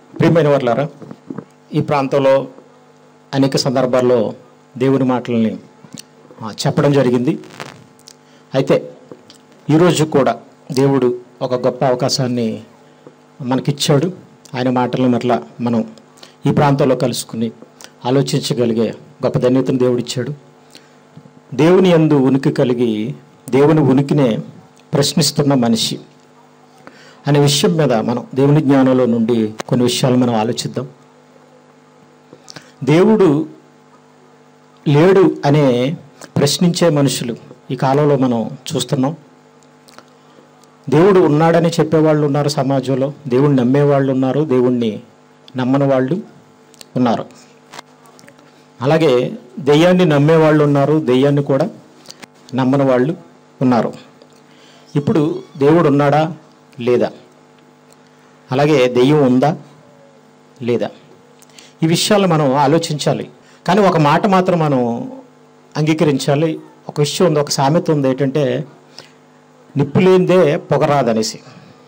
ప్రియమైన వర్లారా ఈ ప్రాంతంలో అనేక సందర్భాల్లో దేవుని మాటలని ఆ, చెప్పడం జరిగింది అయితే ఈరోజు కూడా దేవుడు ఒక గొప్ప అవకాశాన్ని మనకిచ్చాడు ఆయన మాటలను మరలా మనం ఈ ప్రాంతంలో కలుసుకుని ఆలోచించగలిగే గొప్ప ధన్యతను దేవుడిచ్చాడు దేవుని యందు ఉనికి కలిగి దేవుని ఉనికినే ప్రశ్నిస్తున్న మనిషి అనే విషయం మీద మనం దేవుని జ్ఞానంలో నుండి కొన్ని విషయాలు మనం ఆలోచిద్దాం దేవుడు లేడు అనే ప్రశ్నించే మనుషులు ఈ కాలంలో మనం చూస్తున్నాం దేవుడు ఉన్నాడని చెప్పేవాళ్ళు ఉన్నారు సమాజంలో దేవుణ్ణి నమ్మేవాళ్ళు ఉన్నారు దేవుణ్ణి నమ్మని వాళ్ళు ఉన్నారు అలాగే దెయ్యాన్ని నమ్మేవాళ్ళు ఉన్నారు దెయ్యాన్ని కూడా నమ్మని వాళ్ళు ఉన్నారు ఇప్పుడు దేవుడు ఉన్నాడా లేదా అలాగే దెయ్యం ఉందా లేదా ఈ విషయాలు మనం ఆలోచించాలి కానీ ఒక మాట మాత్రం మనం అంగీకరించాలి ఒక విషయం ఉంది ఒక సామెత ఉంది ఏంటంటే నిప్పు లేనిదే పొగ రాదనేసి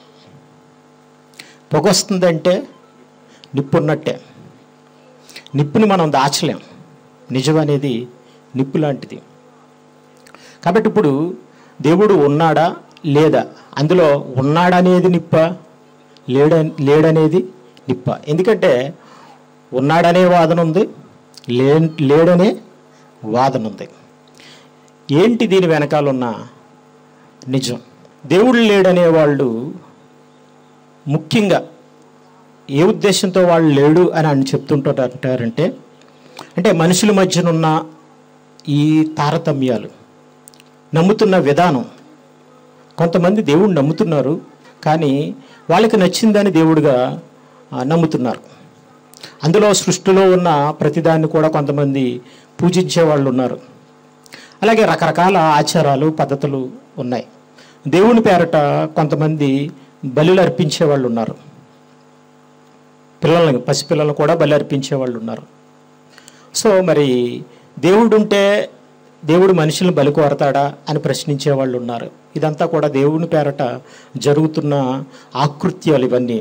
పొగ వస్తుందంటే నిప్పు ఉన్నట్టే నిప్పుని మనం దాచలేం నిజం అనేది నిప్పు లాంటిది కాబట్టి ఇప్పుడు దేవుడు ఉన్నాడా లేదా అందులో ఉన్నాడనేది నిప్ప లేడ లేడనేది నిప్ప ఎందుకంటే ఉన్నాడనే వాదన ఉంది లే లేడనే వాదన ఉంది ఏంటి దీని వెనకాల ఉన్న నిజం దేవుడు లేడనే వాళ్ళు ముఖ్యంగా ఏ ఉద్దేశంతో వాళ్ళు లేడు అని అని చెప్తుంటారంటారంటే అంటే మనుషుల మధ్యనున్న ఈ తారతమ్యాలు నమ్ముతున్న విధానం కొంతమంది దేవుడు నమ్ముతున్నారు కానీ వాళ్ళకి నచ్చిందని దేవుడిగా ఆ, నమ్ముతున్నారు అందులో సృష్టిలో ఉన్న ప్రతిదాన్ని కూడా కొంతమంది పూజించే వాళ్ళు ఉన్నారు అలాగే రకరకాల ఆచారాలు పద్ధతులు ఉన్నాయి దేవుని పేరట కొంతమంది బలులు అర్పించే వాళ్ళు ఉన్నారు పిల్లల్ని పసిపిల్లలను కూడా బలి అర్పించే వాళ్ళు ఉన్నారు సో మరి దేవుడు ఉంటే దేవుడు మనుషులను బలి కోరతాడా అని ప్రశ్నించే వాళ్ళు ఉన్నారు ఇదంతా కూడా దేవుని పేరట జరుగుతున్న ఆకృత్యాలు ఇవన్నీ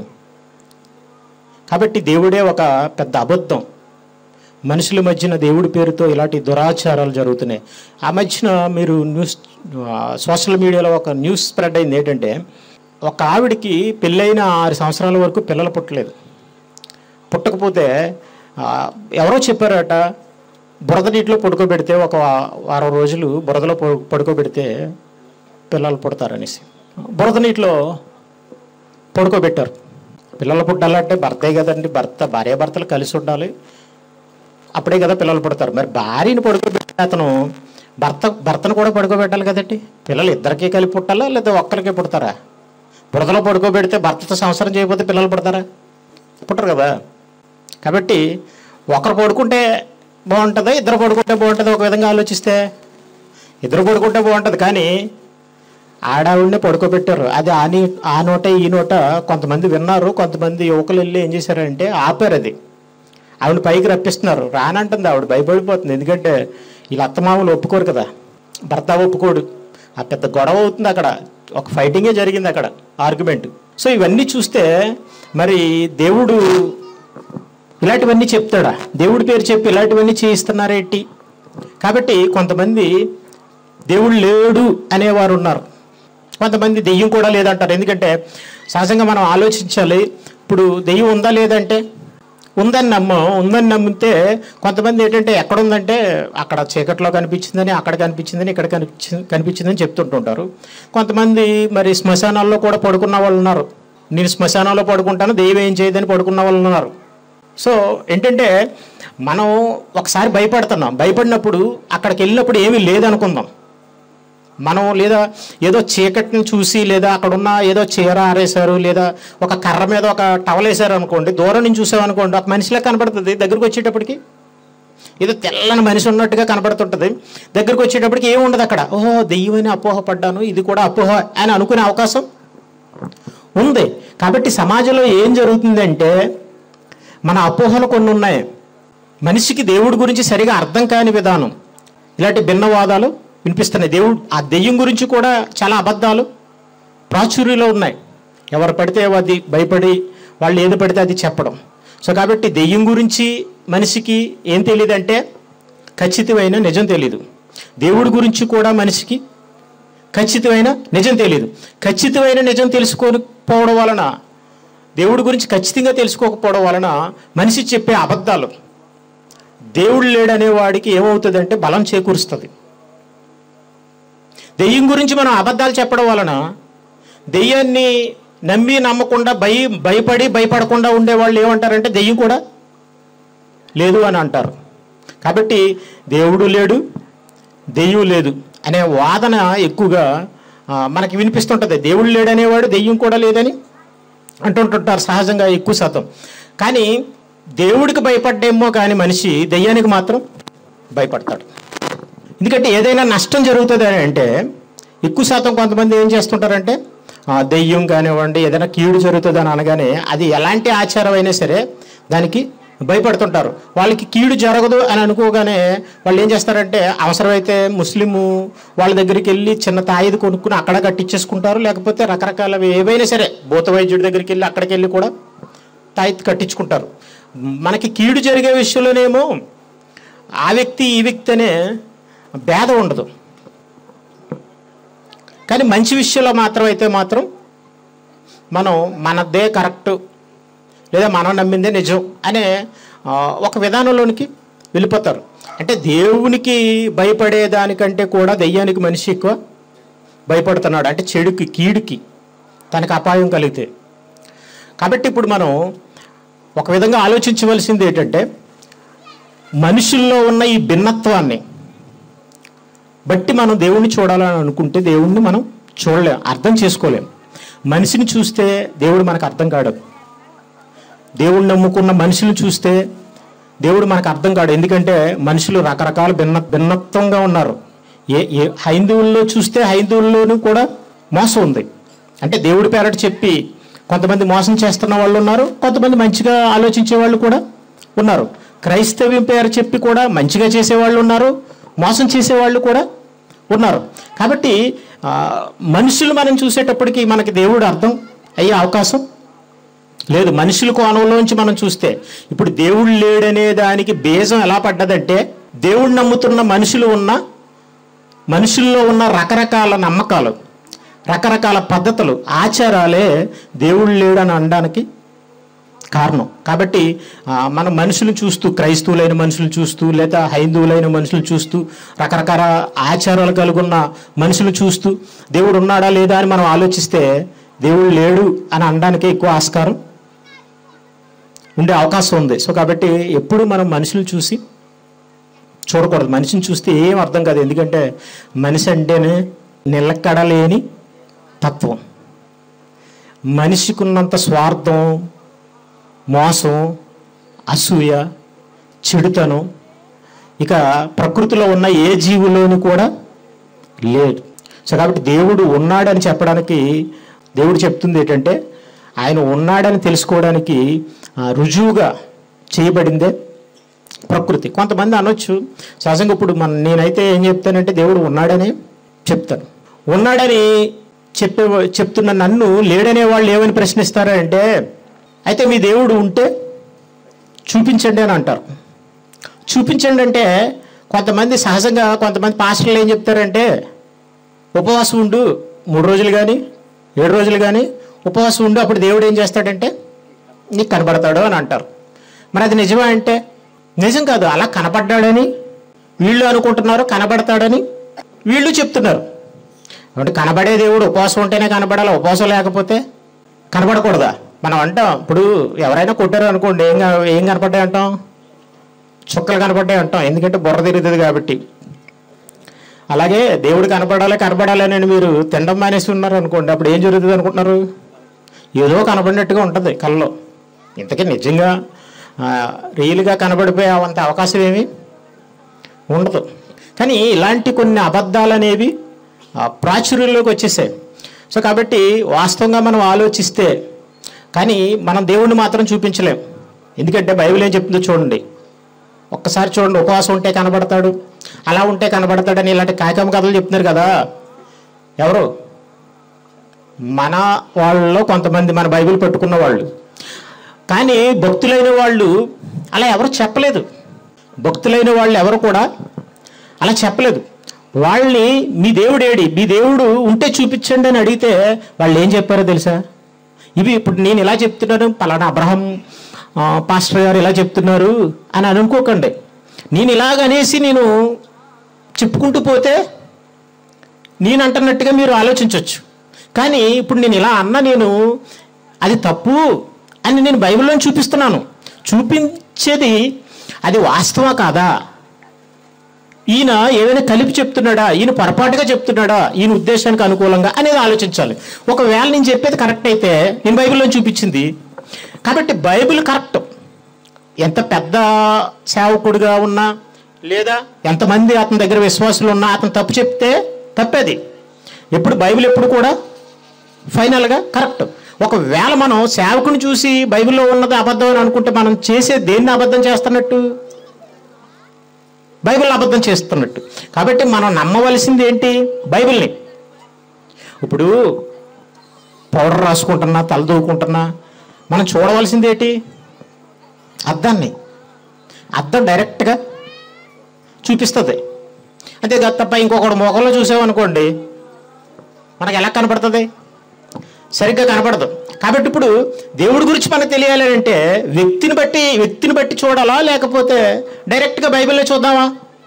కాబట్టి దేవుడే ఒక పెద్ద అబద్ధం మనుషుల మధ్యన దేవుడి పేరుతో ఇలాంటి దురాచారాలు జరుగుతున్నాయి ఆ మధ్యన మీరు న్యూస్ ఆ, సోషల్ మీడియాలో ఒక న్యూస్ స్ప్రెడ్ అయింది ఏంటంటే ఒక ఆవిడికి పెళ్ళైన ఆరు సంవత్సరాల వరకు పిల్లలు పుట్టలేదు పుట్టకపోతే ఆ, ఎవరో చెప్పారట బురద నీటిలో పడుకోబెడితే ఒక వా- వారం రోజులు బురదలో పడు- పడుకోబెడితే పిల్లలు పుడతారనేసి బురద నీటిలో పడుకోబెట్టారు పిల్లలు పుట్టాలంటే భర్తే కదండి భర్త భార్య భర్తలు కలిసి ఉండాలి అప్పుడే కదా పిల్లలు పుడతారు మరి భార్యని పడుకోబెట్టిన అతను భర్త భర్తను కూడా పడుకోబెట్టాలి కదండి పిల్లలు ఇద్దరికీ కలిపి పుట్టాలా లేదా ఒక్కరికే పుడతారా బురదలో పడుకోబెడితే భర్తతో సంవత్సరం చేయకపోతే పిల్లలు పుడతారా పుట్టరు కదా కాబట్టి ఒకరు పడుకుంటే బాగుంటుందా ఇద్దరు పడుకుంటే బాగుంటుంది ఒక విధంగా ఆలోచిస్తే ఇద్దరు పడుకుంటే బాగుంటుంది కానీ ఆడావిడనే పడుకోబెట్టారు అది ఆ నీ ఆ నోట ఈ నోట కొంతమంది విన్నారు కొంతమంది యువకులు వెళ్ళి ఏం చేశారంటే ఆపారు అది ఆవిడ పైకి రప్పిస్తున్నారు రానంటుంది ఆవిడ భయపడిపోతుంది ఎందుకంటే వీళ్ళ అత్తమామలు ఒప్పుకోరు కదా భర్త ఒప్పుకోడు ఆ పెద్ద గొడవ అవుతుంది అక్కడ ఒక ఫైటింగే జరిగింది అక్కడ ఆర్గ్యుమెంట్ సో ఇవన్నీ చూస్తే మరి దేవుడు ఇలాంటివన్నీ చెప్తాడా దేవుడి పేరు చెప్పి ఇలాంటివన్నీ చేయిస్తున్నారేంటి కాబట్టి కొంతమంది దేవుడు లేడు అనేవారు ఉన్నారు కొంతమంది దెయ్యం కూడా లేదంటారు ఎందుకంటే సహజంగా మనం ఆలోచించాలి ఇప్పుడు దెయ్యం ఉందా లేదంటే ఉందని నమ్మం ఉందని నమ్మితే కొంతమంది ఏంటంటే ఎక్కడ ఉందంటే అక్కడ చీకట్లో కనిపించిందని అక్కడ కనిపించిందని ఇక్కడ కనిపించి కనిపించిందని చెప్తుంటుంటారు కొంతమంది మరి శ్మశానాల్లో కూడా పడుకున్న వాళ్ళు ఉన్నారు నేను శ్మశానంలో పడుకుంటాను దెయ్యం ఏం చేయదని పడుకున్న వాళ్ళు ఉన్నారు సో ఏంటంటే మనం ఒకసారి భయపడుతున్నాం భయపడినప్పుడు అక్కడికి వెళ్ళినప్పుడు ఏమీ లేదనుకుందాం మనం లేదా ఏదో చీకటిని చూసి లేదా అక్కడ ఉన్న ఏదో చీర ఆరేశారు లేదా ఒక కర్ర మీద ఒక టవల్ వేసారు అనుకోండి దూరం నుంచి చూసామనుకోండి ఒక మనిషిలా కనబడుతుంది దగ్గరకు వచ్చేటప్పటికి ఏదో తెల్లని మనిషి ఉన్నట్టుగా కనబడుతుంటుంది దగ్గరకు వచ్చేటప్పటికి ఏమి ఉండదు అక్కడ ఓహో దెయ్యమని అపోహపడ్డాను ఇది కూడా అపోహ అని అనుకునే అవకాశం ఉంది కాబట్టి సమాజంలో ఏం జరుగుతుందంటే మన అపోహలు కొన్ని ఉన్నాయి మనిషికి దేవుడి గురించి సరిగా అర్థం కాని విధానం ఇలాంటి భిన్నవాదాలు వినిపిస్తున్నాయి దేవుడు ఆ దెయ్యం గురించి కూడా చాలా అబద్ధాలు ప్రాచుర్యంలో ఉన్నాయి ఎవరు పడితే అది భయపడి వాళ్ళు ఏది పడితే అది చెప్పడం సో కాబట్టి దెయ్యం గురించి మనిషికి ఏం తెలియదంటే ఖచ్చితమైన నిజం తెలియదు దేవుడి గురించి కూడా మనిషికి ఖచ్చితమైన నిజం తెలియదు ఖచ్చితమైన నిజం తెలుసుకోకపోవడం వలన దేవుడి గురించి ఖచ్చితంగా తెలుసుకోకపోవడం వలన మనిషి చెప్పే అబద్ధాలు దేవుడు లేడనే వాడికి ఏమవుతుందంటే బలం చేకూరుస్తుంది దెయ్యం గురించి మనం అబద్ధాలు చెప్పడం వలన దెయ్యాన్ని నమ్మి నమ్మకుండా భయ భయపడి భయపడకుండా ఉండేవాళ్ళు ఏమంటారంటే దెయ్యం కూడా లేదు అని అంటారు కాబట్టి దేవుడు లేడు దెయ్యం లేదు అనే వాదన ఎక్కువగా ఆ, మనకి వినిపిస్తుంటుంది దేవుడు లేడనేవాడు దెయ్యం కూడా లేదని అంటుంటుంటారు సహజంగా ఎక్కువ శాతం కానీ దేవుడికి భయపడ్డేమో కానీ మనిషి దెయ్యానికి మాత్రం భయపడతాడు ఎందుకంటే ఏదైనా నష్టం జరుగుతుంది అని అంటే ఎక్కువ శాతం కొంతమంది ఏం చేస్తుంటారంటే ఆ, దెయ్యం కానివ్వండి ఏదైనా కీడు జరుగుతుంది అని అనగానే అది ఎలాంటి ఆచారం అయినా సరే దానికి భయపడుతుంటారు వాళ్ళకి కీడు జరగదు అని అనుకోగానే వాళ్ళు ఏం చేస్తారంటే అవసరమైతే ముస్లిము వాళ్ళ దగ్గరికి వెళ్ళి చిన్న తాయిది కొనుక్కుని అక్కడ కట్టించేసుకుంటారు లేకపోతే రకరకాల ఏవైనా సరే భూత వైద్యుడి దగ్గరికి వెళ్ళి అక్కడికి వెళ్ళి కూడా తాయిత్ కట్టించుకుంటారు మనకి కీడు జరిగే విషయంలోనేమో ఆ వ్యక్తి ఈ వ్యక్తి అనే భేదం ఉండదు కానీ మంచి విషయంలో మాత్రం అయితే మాత్రం మనం మనదే కరెక్ట్ లేదా మనం నమ్మిందే నిజం అనే ఆ, ఒక విధానంలోనికి వెళ్ళిపోతారు అంటే దేవునికి భయపడేదానికంటే కూడా దెయ్యానికి మనిషి ఎక్కువ భయపడుతున్నాడు అంటే చెడుకి కీడుకి తనకు అపాయం కలిగితే కాబట్టి ఇప్పుడు మనం ఒక విధంగా ఆలోచించవలసింది ఏంటంటే మనుషుల్లో ఉన్న ఈ భిన్నత్వాన్ని బట్టి మనం దేవుణ్ణి చూడాలని అనుకుంటే దేవుణ్ణి మనం చూడలేం అర్థం చేసుకోలేం మనిషిని చూస్తే దేవుడు మనకు అర్థం కాడు దేవుడు నమ్ముకున్న మనుషులను చూస్తే దేవుడు మనకు అర్థం కాడు ఎందుకంటే మనుషులు రకరకాల భిన్న భిన్నత్వంగా ఉన్నారు ఏ ఏ హైందువుల్లో చూస్తే హైందువుల్లోనూ కూడా మోసం ఉంది అంటే దేవుడి పేరట చెప్పి కొంతమంది మోసం చేస్తున్న వాళ్ళు ఉన్నారు కొంతమంది మంచిగా ఆలోచించే వాళ్ళు కూడా ఉన్నారు క్రైస్తవ్యం పేరు చెప్పి కూడా మంచిగా చేసేవాళ్ళు ఉన్నారు మోసం చేసేవాళ్ళు కూడా ఉన్నారు కాబట్టి ఆ, మనుషులు మనం చూసేటప్పటికి మనకి దేవుడు అర్థం అయ్యే అవకాశం లేదు మనుషుల కోణంలోంచి మనం చూస్తే ఇప్పుడు దేవుడు లేడనే దానికి బీజం ఎలా పడ్డదంటే దేవుడు నమ్ముతున్న మనుషులు ఉన్న మనుషుల్లో ఉన్న రకరకాల నమ్మకాలు రకరకాల పద్ధతులు ఆచారాలే దేవుడు లేడని అనడానికి కారణం కాబట్టి ఆ, మన మనుషులు చూస్తూ క్రైస్తవులైన మనుషులు చూస్తూ లేదా హైందువులైన మనుషులు చూస్తూ రకరకాల ఆచారాలు కలుగున్న మనుషులు చూస్తూ దేవుడు ఉన్నాడా లేదా అని మనం ఆలోచిస్తే దేవుడు లేడు అని అనడానికే ఎక్కువ ఆస్కారం ఉండే అవకాశం ఉంది సో కాబట్టి ఎప్పుడు మనం మనుషులు చూసి చూడకూడదు మనిషిని చూస్తే ఏం అర్థం కాదు ఎందుకంటే మనిషి అంటేనే నిలకడలేని తత్వం మనిషికున్నంత స్వార్థం మోసం అసూయ చెడుతనం ఇక ప్రకృతిలో ఉన్న ఏ జీవులోని కూడా లేదు సో కాబట్టి దేవుడు ఉన్నాడని చెప్పడానికి దేవుడు చెప్తుంది ఏంటంటే ఆయన ఉన్నాడని తెలుసుకోవడానికి ఆ, రుజువుగా చేయబడిందే ప్రకృతి కొంతమంది అనొచ్చు సహజంగా ఇప్పుడు మన నేనైతే ఏం చెప్తానంటే దేవుడు ఉన్నాడని చెప్తాను ఉన్నాడని చెప్పే చెప్తున్న నన్ను లేడనే వాళ్ళు ఏమని ప్రశ్నిస్తారంటే అయితే మీ దేవుడు ఉంటే చూపించండి అని అంటారు చూపించండి అంటే కొంతమంది సహజంగా కొంతమంది పాస్టర్లు ఏం చెప్తారంటే ఉపవాసం ఉండు మూడు రోజులు కానీ ఏడు రోజులు కానీ ఉపవాసం ఉండు అప్పుడు దేవుడు ఏం చేస్తాడంటే నీకు కనబడతాడు అని అంటారు మరి అది నిజమా అంటే నిజం కాదు అలా కనపడ్డాడని వీళ్ళు అనుకుంటున్నారు కనబడతాడని వీళ్ళు చెప్తున్నారు అంటే కనబడే దేవుడు ఉపవాసం ఉంటేనే కనబడాలి ఉపవాసం లేకపోతే కనబడకూడదా మనం అంటాం ఇప్పుడు ఎవరైనా కొట్టారు అనుకోండి ఏం కా- ఏం కనపడ్డాయి అంటాం చుక్కలు కనపడ్డాయి అంటాం ఎందుకంటే బుర్ర తిరుగుతుంది కాబట్టి అలాగే దేవుడు కనపడాలి కనపడాలి అని మీరు తినడం మానేసి ఉన్నారు అనుకోండి అప్పుడు ఏం జరుగుతుంది అనుకుంటున్నారు ఏదో కనపడినట్టుగా ఉంటుంది కళ్ళలో ఇంతకీ నిజంగా ఆ, రియల్గా కనబడిపోయే అంత అవకాశం ఏమీ ఉండదు కానీ ఇలాంటి కొన్ని అబద్ధాలు అనేవి ఆ, ప్రాచుర్యంలోకి వచ్చేసాయి సో కాబట్టి వాస్తవంగా మనం ఆలోచిస్తే కానీ మనం దేవుణ్ణి మాత్రం చూపించలేం ఎందుకంటే బైబిల్ ఏం చెప్తుందో చూడండి ఒక్కసారి చూడండి ఉపవాసం ఉంటే కనబడతాడు అలా ఉంటే కనబడతాడని ఇలాంటి కాకమ్మ కథలు చెప్తున్నారు కదా ఎవరు మన వాళ్ళలో కొంతమంది మన బైబిల్ పెట్టుకున్న వాళ్ళు కానీ భక్తులైన వాళ్ళు అలా ఎవరు చెప్పలేదు భక్తులైన వాళ్ళు ఎవరు కూడా అలా చెప్పలేదు వాళ్ళని మీ దేవుడు ఏడి మీ దేవుడు ఉంటే చూపించండి అని అడిగితే వాళ్ళు ఏం చెప్పారో తెలుసా ఇవి ఇప్పుడు నేను ఇలా చెప్తున్నాను పలానా అబ్రహం ఆ, పాస్టర్ గారు ఇలా చెప్తున్నారు అని అనుకోకండి నేను ఇలాగనేసి నేను చెప్పుకుంటూ పోతే నేను అంటున్నట్టుగా మీరు ఆలోచించవచ్చు కానీ ఇప్పుడు నేను ఇలా అన్న నేను అది తప్పు అని నేను బైబిల్లో చూపిస్తున్నాను చూపించేది అది వాస్తవా కాదా ఈయన ఏదైనా కలిపి చెప్తున్నాడా ఈయన పొరపాటుగా చెప్తున్నాడా ఈయన ఉద్దేశానికి అనుకూలంగా అనేది ఆలోచించాలి ఒకవేళ నేను చెప్పేది కరెక్ట్ అయితే నేను బైబిల్లో చూపించింది కాబట్టి బైబిల్ కరెక్ట్ ఎంత పెద్ద సేవకుడిగా ఉన్నా లేదా ఎంతమంది అతని దగ్గర విశ్వాసులు ఉన్నా అతను తప్పు చెప్తే తప్పేది ఎప్పుడు బైబిల్ ఎప్పుడు కూడా ఫైనల్గా కరెక్ట్ ఒకవేళ మనం సేవకుని చూసి బైబిల్లో ఉన్నది అబద్ధం అని అనుకుంటే మనం చేసే దేన్ని అబద్ధం చేస్తున్నట్టు బైబిల్ అబద్ధం చేస్తున్నట్టు కాబట్టి మనం నమ్మవలసింది ఏంటి బైబిల్ని ఇప్పుడు పౌడర్ రాసుకుంటున్నా తల దూకుంటున్నా మనం చూడవలసింది ఏంటి అద్దాన్ని అద్దం డైరెక్ట్గా చూపిస్తుంది అంతే కాదు తప్ప ఇంకొకటి మొఖంలో చూసామనుకోండి మనకు ఎలా కనపడుతుంది సరిగ్గా కనపడదు కాబట్టి ఇప్పుడు దేవుడి గురించి మనకు తెలియాలి అంటే వ్యక్తిని బట్టి వ్యక్తిని బట్టి చూడాలా లేకపోతే డైరెక్ట్గా బైబిల్లో చూద్దామా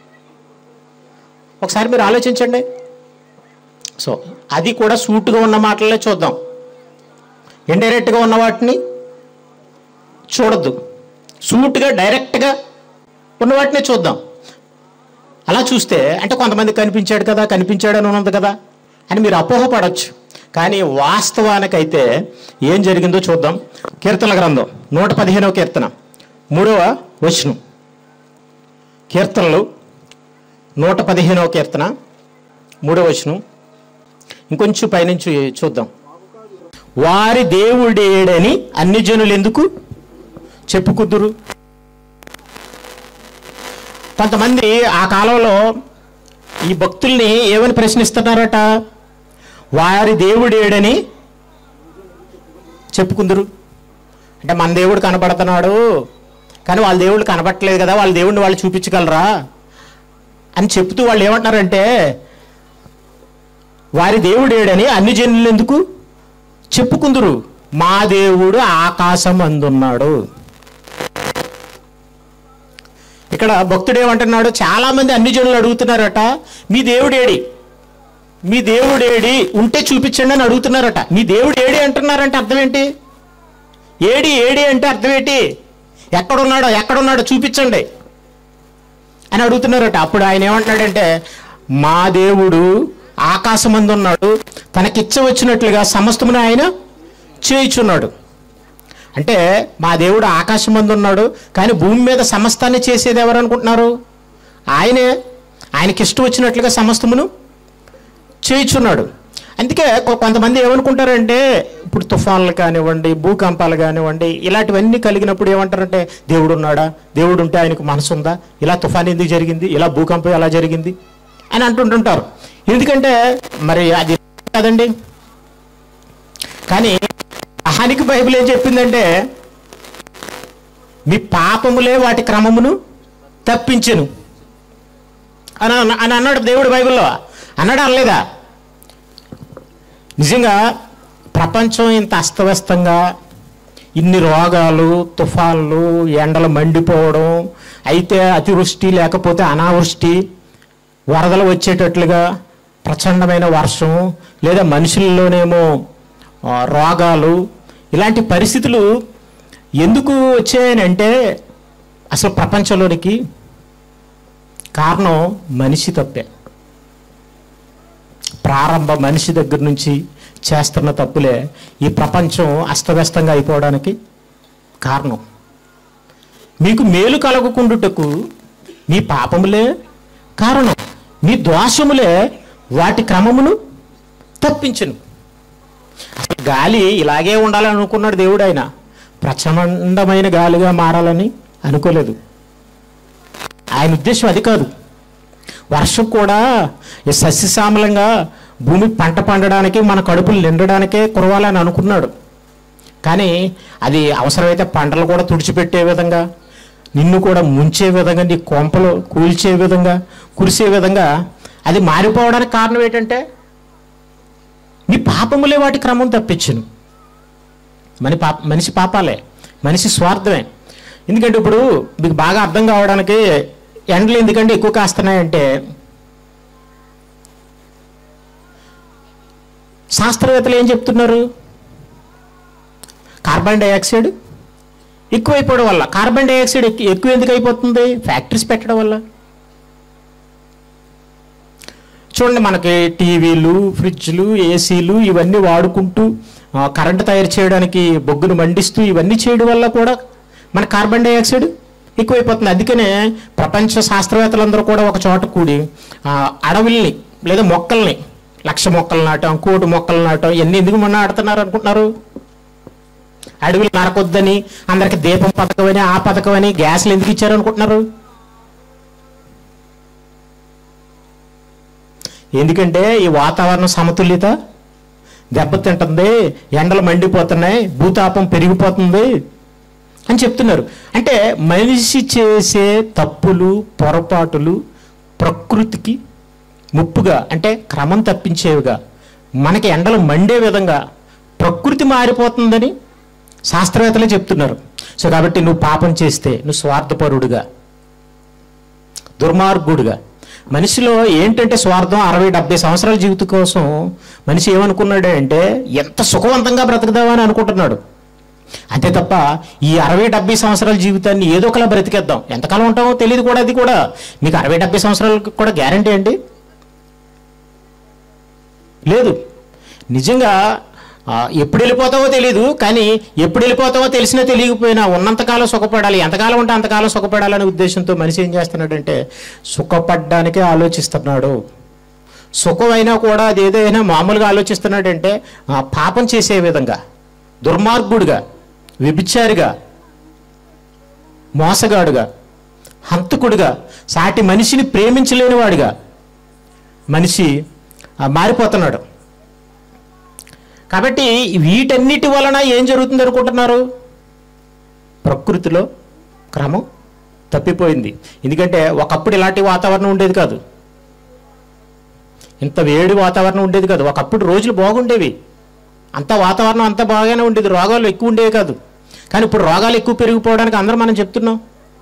ఒకసారి మీరు ఆలోచించండి సో అది కూడా సూటుగా ఉన్న మాటలే చూద్దాం ఇండైరెక్ట్గా ఉన్న వాటిని చూడొద్దు సూటుగా డైరెక్ట్గా ఉన్న వాటినే చూద్దాం అలా చూస్తే అంటే కొంతమంది కనిపించాడు కదా కనిపించాడు అని ఉన్నది కదా అని మీరు అపోహపడవచ్చు కానీ వాస్తవానికైతే ఏం జరిగిందో చూద్దాం కీర్తన గ్రంథం నూట పదిహేనవ కీర్తన మూడవ వచనం కీర్తనలు నూట పదిహేనవ కీర్తన మూడవ వచనం ఇంకొంచెం పైనుంచి చూద్దాం వారి దేవుడేడని అన్ని జనులు ఎందుకు చెప్పుకుదురు కొంతమంది ఆ కాలంలో ఈ భక్తుల్ని ఏమని ప్రశ్నిస్తున్నారట వారి దేవుడేడని చెప్పుకుందరు అంటే మన దేవుడు కనబడుతున్నాడు కానీ వాళ్ళ దేవుడు కనబట్టలేదు కదా వాళ్ళ దేవుడిని వాళ్ళు చూపించగలరా అని చెప్తూ వాళ్ళు ఏమంటున్నారంటే వారి దేవుడేడని అన్ని జనులు ఎందుకు చెప్పుకుందురు మా దేవుడు ఆకాశం అందున్నాడు ఇక్కడ భక్తుడు ఏమంటున్నాడు చాలా మంది అన్ని జనులు అడుగుతున్నారట మీ దేవుడేడి మీ దేవుడేడి ఉంటే చూపించండి అని అడుగుతున్నారట మీ దేవుడు ఏడి అంటున్నారంటే అర్థం ఏంటి ఏడి ఏడి అంటే అర్థం ఏంటి ఎక్కడున్నాడో ఎక్కడున్నాడో చూపించండి అని అడుగుతున్నారట అప్పుడు ఆయన ఏమంటున్నాడంటే మా దేవుడు ఆకాశమందు ఉన్నాడు తనకిచ్చ వచ్చినట్లుగా సమస్తమును ఆయన చేయుచున్నాడు అంటే మా దేవుడు ఆకాశమందు ఉన్నాడు కానీ భూమి మీద సమస్తాన్ని చేసేది ఎవరు అనుకుంటున్నారు ఆయనే ఆయనకి ఇష్టం వచ్చినట్లుగా సమస్తమును చేయుచున్నాడు అందుకే కొ- కొంతమంది ఏమనుకుంటారంటే ఇప్పుడు తుఫాన్లు కానివ్వండి భూకంపాలు కానివ్వండి ఇలాంటివన్నీ కలిగినప్పుడు ఏమంటారంటే దేవుడు ఉన్నాడా దేవుడు ఉంటే ఆయనకు మనసు ఉందా ఇలా తుఫాన్ ఎందుకు జరిగింది ఇలా భూకంపం ఎలా జరిగింది అని అంటుంటుంటారు ఎందుకంటే మరి అది కదండి కానీ అహానికి బైబిల్ ఏం చెప్పిందంటే మీ పాపములే వాటి క్రమమును తప్పించెను అని అన్న- అని అన్నాడు దేవుడు బైబిల్లో అన్నాడు అనలేదా నిజంగా ప్రపంచం ఇంత అస్తవ్యస్తంగా ఇన్ని రోగాలు తుఫాన్లు ఎండలు మండిపోవడం అయితే అతివృష్టి లేకపోతే అనావృష్టి వరదలు వచ్చేటట్లుగా ప్రచండమైన వర్షం లేదా మనుషుల్లోనేమో ఆ, రోగాలు ఇలాంటి పరిస్థితులు ఎందుకు వచ్చాయని అంటే అసలు ప్రపంచంలోనికి కారణం మనిషి తప్పే ప్రారంభ మనిషి దగ్గర నుంచి చేస్తున్న తప్పులే ఈ ప్రపంచం అస్తవ్యస్తంగా అయిపోవడానికి కారణం మీకు మేలు కలగకుండుటకు మీ పాపములే కారణం మీ దోషములే వాటి క్రమమును తప్పించను అసలు గాలి ఇలాగే ఉండాలని అనుకున్నాడు దేవుడు ఆయన ప్రచండమైన గాలిగా మారాలని అనుకోలేదు ఆయన ఉద్దేశం అది కాదు వర్షం కూడా ఈ సస్యశ్యామలంగా భూమి పంట పండడానికి మన కడుపులు నిండడానికే కురవాలని అనుకున్నాడు కానీ అది అవసరమైతే పంటలు కూడా తుడిచిపెట్టే విధంగా నిన్ను కూడా ముంచే విధంగా నీ కొంపలు కూల్చే విధంగా కురిసే విధంగా అది మారిపోవడానికి కారణం ఏంటంటే నీ పాపములే వాటి క్రమం తప్పించును మన పాప మనిషి పాపాలే మనిషి స్వార్థమే ఎందుకంటే ఇప్పుడు మీకు బాగా అర్థం కావడానికి ఎండలు ఎందుకంటే ఎక్కువ కాస్తున్నాయంటే శాస్త్రవేత్తలు ఏం చెప్తున్నారు కార్బన్ డైఆక్సైడ్ ఎక్కువైపోవడం వల్ల కార్బన్ డైఆక్సైడ్ ఎక్కు- ఎక్కువ ఎందుకు అయిపోతుంది ఫ్యాక్టరీస్ పెట్టడం వల్ల చూడండి మనకి టీవీలు ఫ్రిడ్జ్లు ఏసీలు ఇవన్నీ వాడుకుంటూ ఆ, కరెంటు తయారు చేయడానికి బొగ్గును మండిస్తూ ఇవన్నీ చేయడం వల్ల కూడా మన కార్బన్ డైఆక్సైడ్ ఎక్కువైపోతుంది అందుకనే ప్రపంచ శాస్త్రవేత్తలందరూ కూడా ఒక చోట కూడి ఆ, అడవుల్ని లేదా మొక్కల్ని లక్ష మొక్కలు నాటం కోటి మొక్కలు నాటం ఇవన్నీ ఎందుకు మొన్న ఆడుతున్నారు అనుకుంటున్నారు అడవులు నరకొద్దని అందరికి దీపం పథకం అని ఆ పథకం అని గ్యాస్లు ఎందుకు ఇచ్చారు అనుకుంటున్నారు ఎందుకంటే ఈ వాతావరణ సమతుల్యత దెబ్బతింటుంది ఎండలు మండిపోతున్నాయి భూతాపం పెరిగిపోతుంది అని చెప్తున్నారు అంటే మనిషి చేసే తప్పులు పొరపాటులు ప్రకృతికి ముప్పుగా అంటే క్రమం తప్పించేవిగా మనకి ఎండలు మండే విధంగా ప్రకృతి మారిపోతుందని శాస్త్రవేత్తలే చెప్తున్నారు సో కాబట్టి నువ్వు పాపం చేస్తే నువ్వు స్వార్థపరుడుగా దుర్మార్గుడుగా మనిషిలో ఏంటంటే స్వార్థం అరవై డెబ్బై సంవత్సరాల జీవితం కోసం మనిషి ఏమనుకున్నాడు అంటే ఎంత సుఖవంతంగా బ్రతకదామని అనుకుంటున్నాడు అంతే తప్ప ఈ అరవై డెబ్బై సంవత్సరాల జీవితాన్ని ఏదో ఒకలా బ్రతికేద్దాం ఎంతకాలం ఉంటామో తెలియదు కూడా అది కూడా మీకు అరవై డెబ్బై సంవత్సరాలకు కూడా గ్యారంటీ అండి లేదు నిజంగా ఆ, ఎప్పుడు వెళ్ళిపోతావో తెలియదు కానీ ఎప్పుడు వెళ్ళిపోతావో తెలిసినా తెలియకపోయినా ఉన్నంతకాలం సుఖపడాలి ఎంతకాలం ఉంటే అంతకాలం సుఖపడాలనే ఉద్దేశంతో మనిషి ఏం చేస్తున్నాడంటే సుఖపడ్డానికే ఆలోచిస్తున్నాడు సుఖమైనా కూడా అది ఏదైనా మామూలుగా ఆలోచిస్తున్నాడంటే ఆ, పాపం చేసే విధంగా దుర్మార్గుడుగా వ్యభిచారిగా మోసగాడుగా హంతకుడుగా సాటి మనిషిని ప్రేమించలేనివాడుగా మనిషి ఆ, మారిపోతున్నాడు కాబట్టి వీటన్నిటి వలన ఏం జరుగుతుంది అనుకుంటున్నారు ప్రకృతిలో క్రమం తప్పిపోయింది ఎందుకంటే ఒకప్పుడు ఇలాంటి వాతావరణం ఉండేది కాదు ఇంత వేడి వాతావరణం ఉండేది కాదు ఒకప్పుడు రోజులు బాగుండేవి అంత వాతావరణం అంత బాగానే ఉండేది రోగాలు ఎక్కువ ఉండేవి కాదు కానీ ఇప్పుడు రోగాలు ఎక్కువ పెరిగిపోవడానికి అందరం మనం చెప్తున్నాం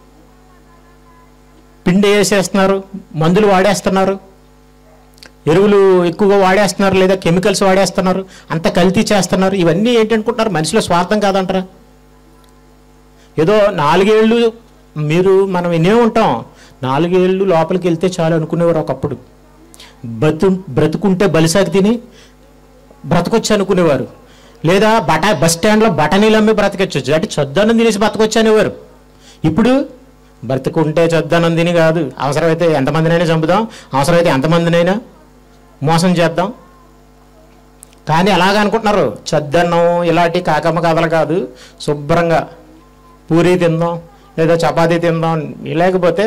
పిండి వేసేస్తున్నారు మందులు వాడేస్తున్నారు ఎరువులు ఎక్కువగా వాడేస్తున్నారు లేదా కెమికల్స్ వాడేస్తున్నారు అంత కల్తీ చేస్తున్నారు ఇవన్నీ ఏంటనుకుంటున్నారు మనిషిలో స్వార్థం కాదంటారా ఏదో నాలుగేళ్ళు మీరు మనం వినే ఉంటాం నాలుగేళ్ళు లోపలికి వెళ్తే చాలు అనుకునేవారు ఒకప్పుడు బతు బ్రతుకుంటే బలిసాకి తిని బ్రతకొచ్చు అనుకునేవారు లేదా బటా బస్ స్టాండ్లో బఠనీలు అమ్మి బ్రతకొచ్చు అంటే చద్దన్నం తినేసి బ్రతకొచ్చు అనేవారు ఇప్పుడు బ్రతుకుంటే చద్దన్నం తిని కాదు అవసరమైతే ఎంతమందినైనా చంపుదాం అవసరమైతే ఎంతమందినైనా మోసం చేద్దాం కానీ అలాగ అనుకుంటున్నారు చద్దన్నం ఇలాంటి కాకమ్మ కథలు కాదు శుభ్రంగా పూరీ తిందాం లేదా చపాతీ తిందాం లేకపోతే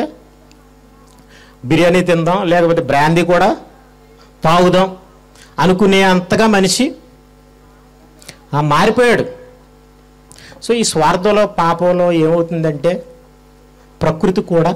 బిర్యానీ తిందాం లేకపోతే బ్రాందీ కూడా తాగుదాం అనుకునే అంతగా మనిషి ఆ, మారిపోయాడు సో ఈ స్వార్థంలో పాపంలో ఏమవుతుందంటే ప్రకృతి కూడా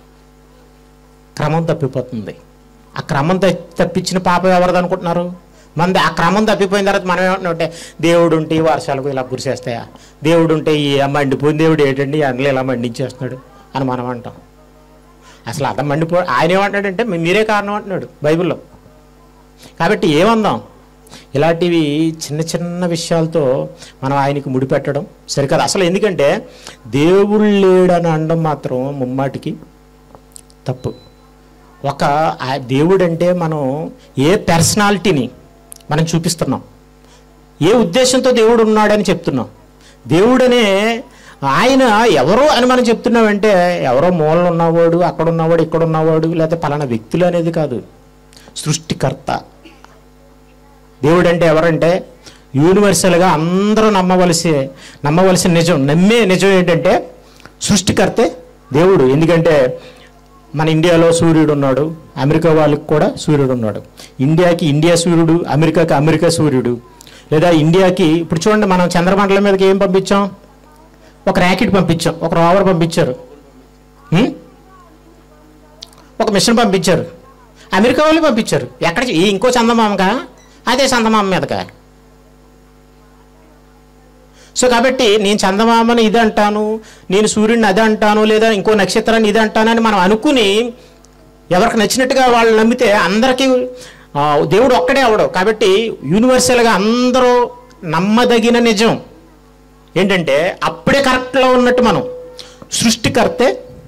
క్రమం తప్పిపోతుంది ఆ క్రమం త- తప్పించిన పాపం ఎవరిది అనుకుంటున్నారు మనది ఆ క్రమం తప్పిపోయిన తర్వాత మనం ఏమంటున్నామంటే దేవుడు ఉంటే ఈ వర్షాలకు ఇలా కురిసేస్తాయా దేవుడు ఉంటే ఈ మండిపోయిన దేవుడు ఏంటండి ఈ అందులో ఇలా మండించేస్తున్నాడు అని మనం అంటాం అసలు అర్థం మండిపో ఆయన ఏమంటాడంటే "మీ- మీరే కారణం అంటున్నాడు బైబిల్లో కాబట్టి ఏమందాం ఇలాంటివి చిన్న చిన్న విషయాలతో మనం ఆయనకి ముడిపెట్టడం సరికాదు అసలు ఎందుకంటే దేవుడు లేడని అనడం మాత్రం ముమ్మాటికి తప్పు ఒక ఆ దేవుడు అంటే మనం ఏ పర్సనాలిటీని మనం చూపిస్తున్నాం ఏ ఉద్దేశంతో దేవుడు ఉన్నాడని చెప్తున్నాం దేవుడనే ఆయన ఎవరో అని మనం చెప్తున్నామంటే ఎవరో మూలన ఉన్నవాడు అక్కడ ఉన్నవాడు ఇక్కడ ఉన్నవాడు లేకపోతే పలానా వ్యక్తులు అనేది కాదు సృష్టికర్త దేవుడు అంటే ఎవరంటే యూనివర్సల్గా అందరూ నమ్మవలసి నమ్మవలసిన నిజం నమ్మే నిజం ఏంటంటే సృష్టికర్తే దేవుడు ఎందుకంటే మన ఇండియాలో సూర్యుడు ఉన్నాడు అమెరికా వాళ్ళకి కూడా సూర్యుడు ఉన్నాడు ఇండియాకి ఇండియా సూర్యుడు అమెరికాకి అమెరికా సూర్యుడు లేదా ఇండియాకి ఇప్పుడు చూడండి మనం చంద్రమండలం మీదకి ఏం పంపించాం ఒక ర్యాకెట్ పంపించాం ఒక రోవర్ పంపించారు హ్మ్? ఒక మిషన్ పంపించారు అమెరికా వాళ్ళు పంపించారు ఎక్కడ ఈ ఇంకో చందమామగా అదే చందమామ మీదకా సో కాబట్టి నేను చందమామని ఇది అంటాను నేను సూర్యుడిని అది అంటాను లేదా ఇంకో నక్షత్రాన్ని ఇది అంటానని మనం అనుకుని ఎవరికి నచ్చినట్టుగా వాళ్ళు నమ్మితే అందరికీ ఆ, దేవుడు ఒక్కడే అవడు కాబట్టి యూనివర్సల్గా అందరూ నమ్మదగిన నిజం ఏంటంటే అప్పుడే కరెక్ట్లో ఉన్నట్టు మనం సృష్టికర్తే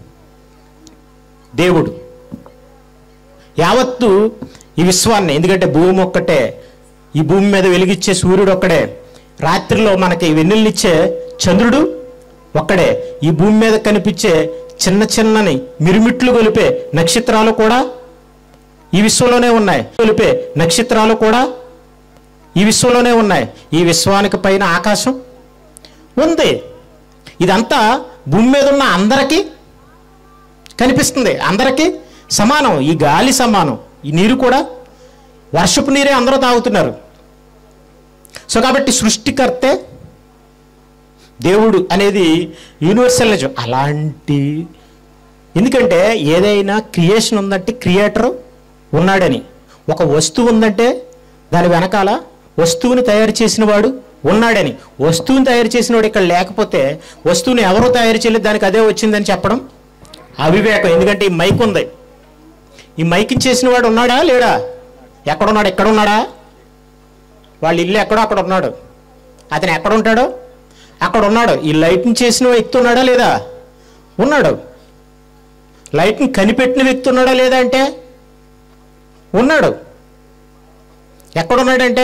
దేవుడు యావత్తు ఈ విశ్వాన్ని ఎందుకంటే భూమి ఒక్కటే ఈ భూమి మీద వెలిగిచ్చే సూర్యుడు ఒక్కడే రాత్రిలో మనకి వెన్నెల్నిచ్చే చంద్రుడు ఒక్కడే ఈ భూమి మీద కనిపించే చిన్న చిన్నని మిరుమిట్లు గొలిపే నక్షత్రాలు కూడా ఈ విశ్వంలోనే ఉన్నాయి గొలిపే నక్షత్రాలు కూడా ఈ విశ్వంలోనే ఉన్నాయి ఈ విశ్వానికి పైన ఆకాశం ఉంది ఇదంతా భూమి మీద ఉన్న అందరికీ కనిపిస్తుంది అందరికీ సమానం ఈ గాలి సమానం ఈ నీరు కూడా వర్షపు నీరే అందరూ తాగుతున్నారు సో కాబట్టి సృష్టికర్తే దేవుడు అనేది యూనివర్సల్ నిజం అలాంటి ఎందుకంటే ఏదైనా క్రియేషన్ ఉందంటే క్రియేటర్ ఉన్నాడని ఒక వస్తువు ఉందంటే దాని వెనకాల వస్తువుని తయారు చేసిన వాడు ఉన్నాడని వస్తువుని తయారు చేసిన వాడు ఇక్కడ లేకపోతే వస్తువుని ఎవరు తయారు చేయలేదు దానికి అదే వచ్చిందని చెప్పడం అవివేకం ఎందుకంటే ఈ మైక్ ఉంది ఈ మైకింగ్ చేసిన వాడు ఉన్నాడా లేడా ఎక్కడున్నాడు ఎక్కడ ఉన్నాడా వాళ్ళ ఇల్లు ఎక్కడో అక్కడ ఉన్నాడు అతను ఎక్కడ ఉంటాడో అక్కడ ఉన్నాడు ఈ లైట్ని చేసిన వ్యక్తి ఉన్నాడా లేదా ఉన్నాడు లైట్ని కనిపెట్టిన వ్యక్తి ఉన్నాడా లేదా అంటే ఉన్నాడు ఎక్కడున్నాడంటే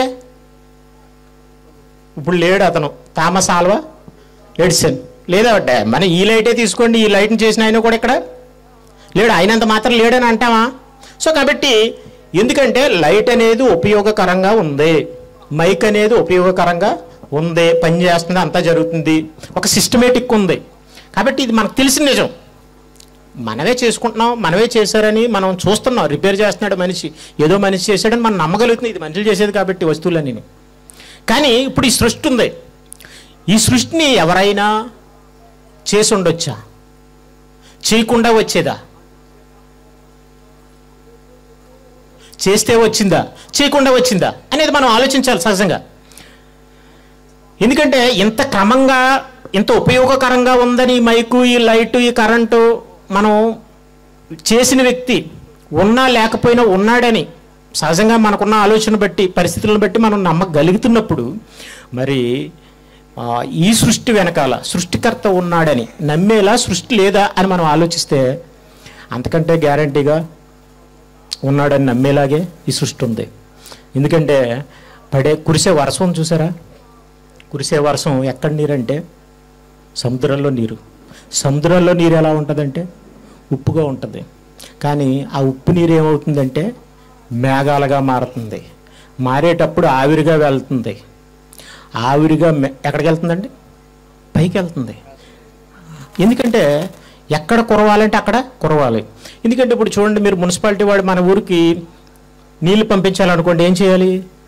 ఇప్పుడు లేడు అతను థామస్ ఆల్వా ఎడిసన్ లేదా అంటే మన ఈ లైటే తీసుకోండి ఈ లైట్ని చేసిన ఆయన కూడా ఇక్కడ లేడు ఆయనంత మాత్రం లేడని అంటావా సో కాబట్టి ఎందుకంటే లైట్ అనేది ఉపయోగకరంగా ఉంది మైక్ అనేది ఉపయోగకరంగా ఉంది పని చేస్తుంది అంతా జరుగుతుంది ఒక సిస్టమేటిక్ ఉంది కాబట్టి ఇది మనకు తెలిసిన నిజం మనమే చేసుకుంటున్నాం మనమే చేశారని మనం చూస్తున్నాం రిపేర్ చేస్తున్నాడు మనిషి ఏదో మనిషి చేశాడని మనం నమ్మగలుగుతుంది ఇది మనుషులు చేసేది కాబట్టి వస్తువులన్నీ కానీ ఇప్పుడు ఈ సృష్టి ఉంది ఈ సృష్టిని ఎవరైనా చేసి ఉండొచ్చా చేయకుండా వచ్చేదా చేస్తే వచ్చిందా చేయకుండా వచ్చిందా అనేది మనం ఆలోచించాలి సహజంగా ఎందుకంటే ఇంత క్రమంగా ఇంత ఉపయోగకరంగా ఉందని ఈ మైకు ఈ లైటు ఈ కరెంటు మనం చేసిన వ్యక్తి ఉన్నా లేకపోయినా ఉన్నాడని సహజంగా మనకున్న ఆలోచన బట్టి పరిస్థితులను బట్టి మనం నమ్మగలుగుతున్నప్పుడు మరి ఆ, ఈ సృష్టి వెనకాల సృష్టికర్త ఉన్నాడని నమ్మేలా సృష్టి లేదా అని మనం ఆలోచిస్తే అంతకంటే గ్యారంటీగా ఉన్నాడని నమ్మేలాగే ఈ సృష్టి ఉంది ఎందుకంటే పడే కురిసే వర్షం చూసారా కురిసే వర్షం ఎక్కడ నీరంటే సముద్రంలో నీరు సముద్రంలో నీరు ఎలా ఉంటుందంటే ఉప్పుగా ఉంటుంది కానీ ఆ ఉప్పు నీరు ఏమవుతుందంటే మేఘాలుగా మారుతుంది మారేటప్పుడు ఆవిరిగా వెళ్తుంది ఆవిరిగా మె- ఎక్కడికి వెళ్తుందండి పైకి వెళ్తుంది ఎందుకంటే ఎక్కడ కురవాలంటే అక్కడ కురవాలి ఎందుకంటే ఇప్పుడు చూడండి మీరు మున్సిపాలిటీ వాడు మన ఊరికి నీళ్లు పంపించాలనుకోండి ఏం చేయాలి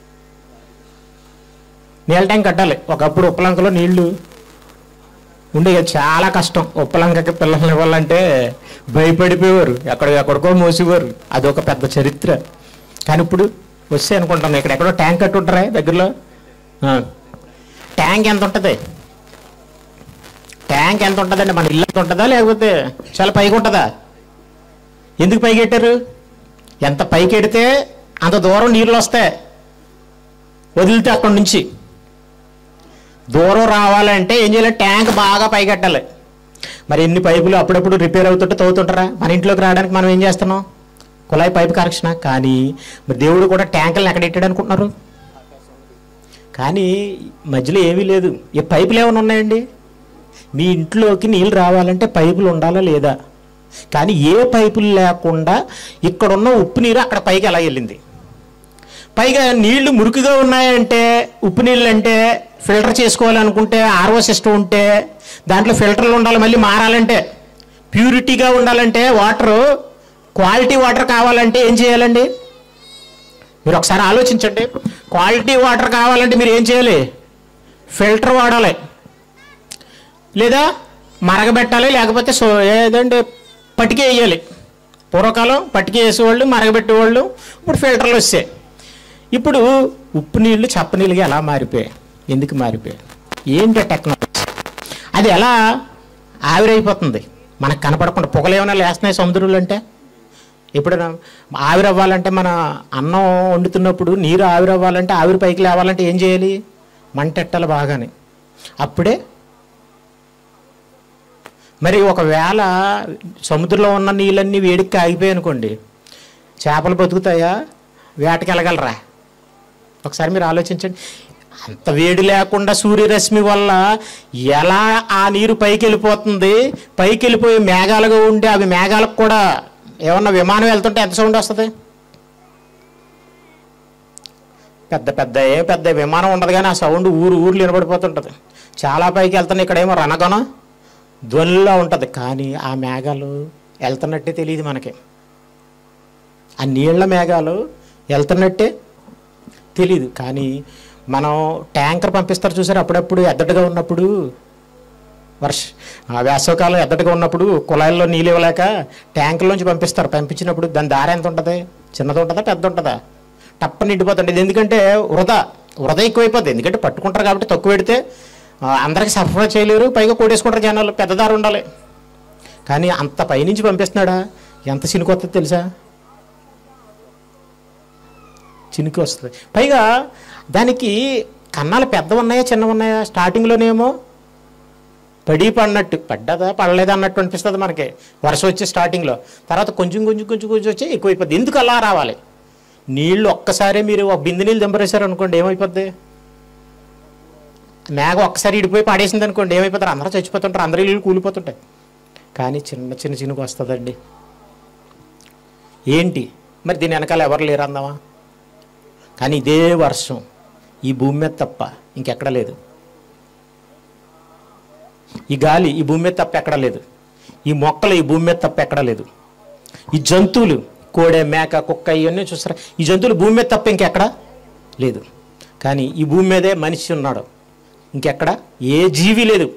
నీళ్ళ ట్యాంక్ కట్టాలి ఒకప్పుడు ఉప్పలంకలో నీళ్లు ఉండే చాలా కష్టం ఉప్పలంకకి పిల్లల్ని ఇవ్వాలంటే భయపడిపోయేవారు ఎక్కడ ఎక్కడికో మోసేవారు అదొక పెద్ద చరిత్ర కానీ ఇప్పుడు వస్తే అనుకుంటాను ఇక్కడ ఎక్కడో ట్యాంక్ కట్టి ఉంటారా దగ్గరలో ఆ. ట్యాంక్ ఎంత ఉంటుంది ట్యాంక్ ఎంత ఉంటుందండి మన ఇల్లు ఎంత ఉంటుందా లేకపోతే చాలా పైకి ఉంటుందా ఎందుకు పైకి పెట్టారు ఎంత పైకి ఎడితే అంత దూరం నీళ్ళు వస్తాయి వదిలితే అక్కడి నుంచి దూరం రావాలంటే ఏం చేయాలి ట్యాంక్ బాగా పైకెట్టాలి మరి ఎన్ని పైపులు అప్పుడప్పుడు రిపేర్ అవుతుంటే తవ్వుతుంటారా మన ఇంట్లోకి రావడానికి మనం ఏం చేస్తున్నాం కుళాయి పైపు కరెక్షన్ కానీ మరి దేవుడు కూడా ట్యాంకులను ఎక్కడ పెట్టాడు అనుకుంటున్నారు కానీ మధ్యలో ఏమీ లేదు ఈ పైపులు ఏమైనా ఉన్నాయండి మీ ఇంట్లోకి నీళ్ళు రావాలంటే పైపులు ఉండాలా లేదా కానీ ఏ పైపులు లేకుండా ఇక్కడున్న ఉప్పు నీరు అక్కడ పైకి ఎలా వెళ్ళింది పైగా నీళ్లు మురికిగా ఉన్నాయంటే ఉప్పు నీళ్ళు అంటే ఫిల్టర్ చేసుకోవాలనుకుంటే ఆర్ఓ సిస్టమ్ ఉంటే దాంట్లో ఫిల్టర్లు ఉండాలి మళ్ళీ మారాలంటే ప్యూరిటీగా ఉండాలంటే వాటర్ క్వాలిటీ వాటర్ కావాలంటే ఏం చేయాలండి మీరు ఒకసారి ఆలోచించండి క్వాలిటీ వాటర్ కావాలంటే మీరు ఏం చేయాలి ఫిల్టర్ వాడాలి లేదా మరగబెట్టాలి లేకపోతే సో ఏదంటే పటిక వేయాలి పూర్వకాలం పటిక వేసేవాళ్ళు మరగబెట్టేవాళ్ళు ఇప్పుడు ఫిల్టర్లు వస్తాయి ఇప్పుడు ఉప్పు నీళ్లు చప్ప నీళ్ళుగా ఎలా మారిపోయాయి ఎందుకు మారిపోయాయి ఏంటి టెక్నాలజీ అది ఎలా ఆవిరైపోతుంది మనకు కనపడకుండా పొగలు ఏమైనా లేస్తున్నాయి సముద్రంలో అంటే ఎప్పుడైనా ఆవిరవ్వాలంటే మన అన్నం వండుతున్నప్పుడు నీరు ఆవిరవ్వాలంటే ఆవిరి పైకి లేవాలంటే ఏం చేయాలి మంటెట్టాలి బాగానే అప్పుడే మరి ఒకవేళ సముద్రంలో ఉన్న నీళ్ళన్నీ వేడికి ఆగిపోయాయి అనుకోండి చేపలు బతుకుతాయా వేటకి వెళ్ళగలరా ఒకసారి మీరు ఆలోచించండి అంత వేడి లేకుండా సూర్యరశ్మి వల్ల ఎలా ఆ నీరు పైకి వెళ్ళిపోతుంది పైకి వెళ్ళిపోయి మేఘాలుగా ఉండి అవి మేఘాలకు కూడా ఏమన్నా విమానం వెళ్తుంటే ఎంత సౌండ్ వస్తుంది పెద్ద పెద్ద ఏ పెద్ద విమానం ఉండదు కానీ ఆ సౌండ్ ఊరు ఊర్లు వినబడిపోతుంటుంది చాలా పైకి వెళ్తున్నాయి ఇక్కడేమో రణగొన ధ్వనిలో ఉంటుంది కానీ ఆ మేఘాలు వెళ్తున్నట్టే తెలియదు మనకి ఆ నీళ్ల మేఘాలు వెళ్తున్నట్టే తెలీదు కానీ మనం ట్యాంకర్ పంపిస్తారు చూసారు అప్పుడప్పుడు ఎద్దటిగా ఉన్నప్పుడు వర్ష ఆ వేసవకాలం ఎద్దటిగా ఉన్నప్పుడు కుళాయిల్లో నీళ్ళు ఇవ్వలేక ట్యాంకుల్లోంచి పంపిస్తారు పంపించినప్పుడు దాని దారి ఎంత ఉంటుంది చిన్నది ఉంటుందా పెద్ద ఉంటుందా టప్ప నిండిపోతుంది ఇది ఎందుకంటే వృధా వృధా ఎక్కువైపోతుంది ఎందుకంటే పట్టుకుంటారు కాబట్టి తక్కువ పెడితే ఆ, అందరికి సరఫరా చేయలేరు పైగా కోటేసుకుంటారు జనాలు పెద్ద దారి ఉండాలి కానీ అంత పైనుంచి పంపిస్తున్నాడా ఎంత చినుకు వస్తుంది తెలుసా చినుకు వస్తుంది పైగా దానికి కన్నాలు పెద్దవి ఉన్నాయా చిన్నవి ఉన్నాయా స్టార్టింగ్లోనేమో పడి పడినట్టు పడ్డదా పడలేదా అన్నట్టు అనిపిస్తుంది మనకి వర్షం వచ్చే స్టార్టింగ్లో తర్వాత కొంచెం కొంచెం కొంచెం కొంచెం వచ్చి ఎక్కువైపోద్ది ఎందుకు అలా రావాలి నీళ్ళు ఒక్కసారి మీరు ఒక బిందె నీళ్ళు దింపరేశారు అనుకోండి ఏమైపోద్ది మేఘ ఒక్కసారి ఇడిపోయి పాడేసింది అనుకోండి ఏమైపోతారు అందరూ చచ్చిపోతుంటారు అందరూ ఇల్లు కూలిపోతుంటాయి కానీ చిన్న చిన్న చినుకు వస్తుందండి ఏంటి మరి దీని వెనకాల ఎవరు లేరు అందామా కానీ ఇదే వర్షం ఈ భూమి మీద తప్ప ఇంకెక్కడ లేదు ఈ గాలి ఈ భూమి మీద తప్ప ఎక్కడ లేదు ఈ మొక్కలు ఈ భూమి మీద తప్ప ఎక్కడ లేదు ఈ జంతువులు కోడె మేక కుక్క ఇవన్నీ చూస్తారా ఈ జంతువులు భూమి మీద తప్ప ఇంకెక్కడ లేదు కానీ ఈ భూమి మీదే మనిషి ఉన్నాడు ఇంకెక్కడ ఏ జీవి లేదు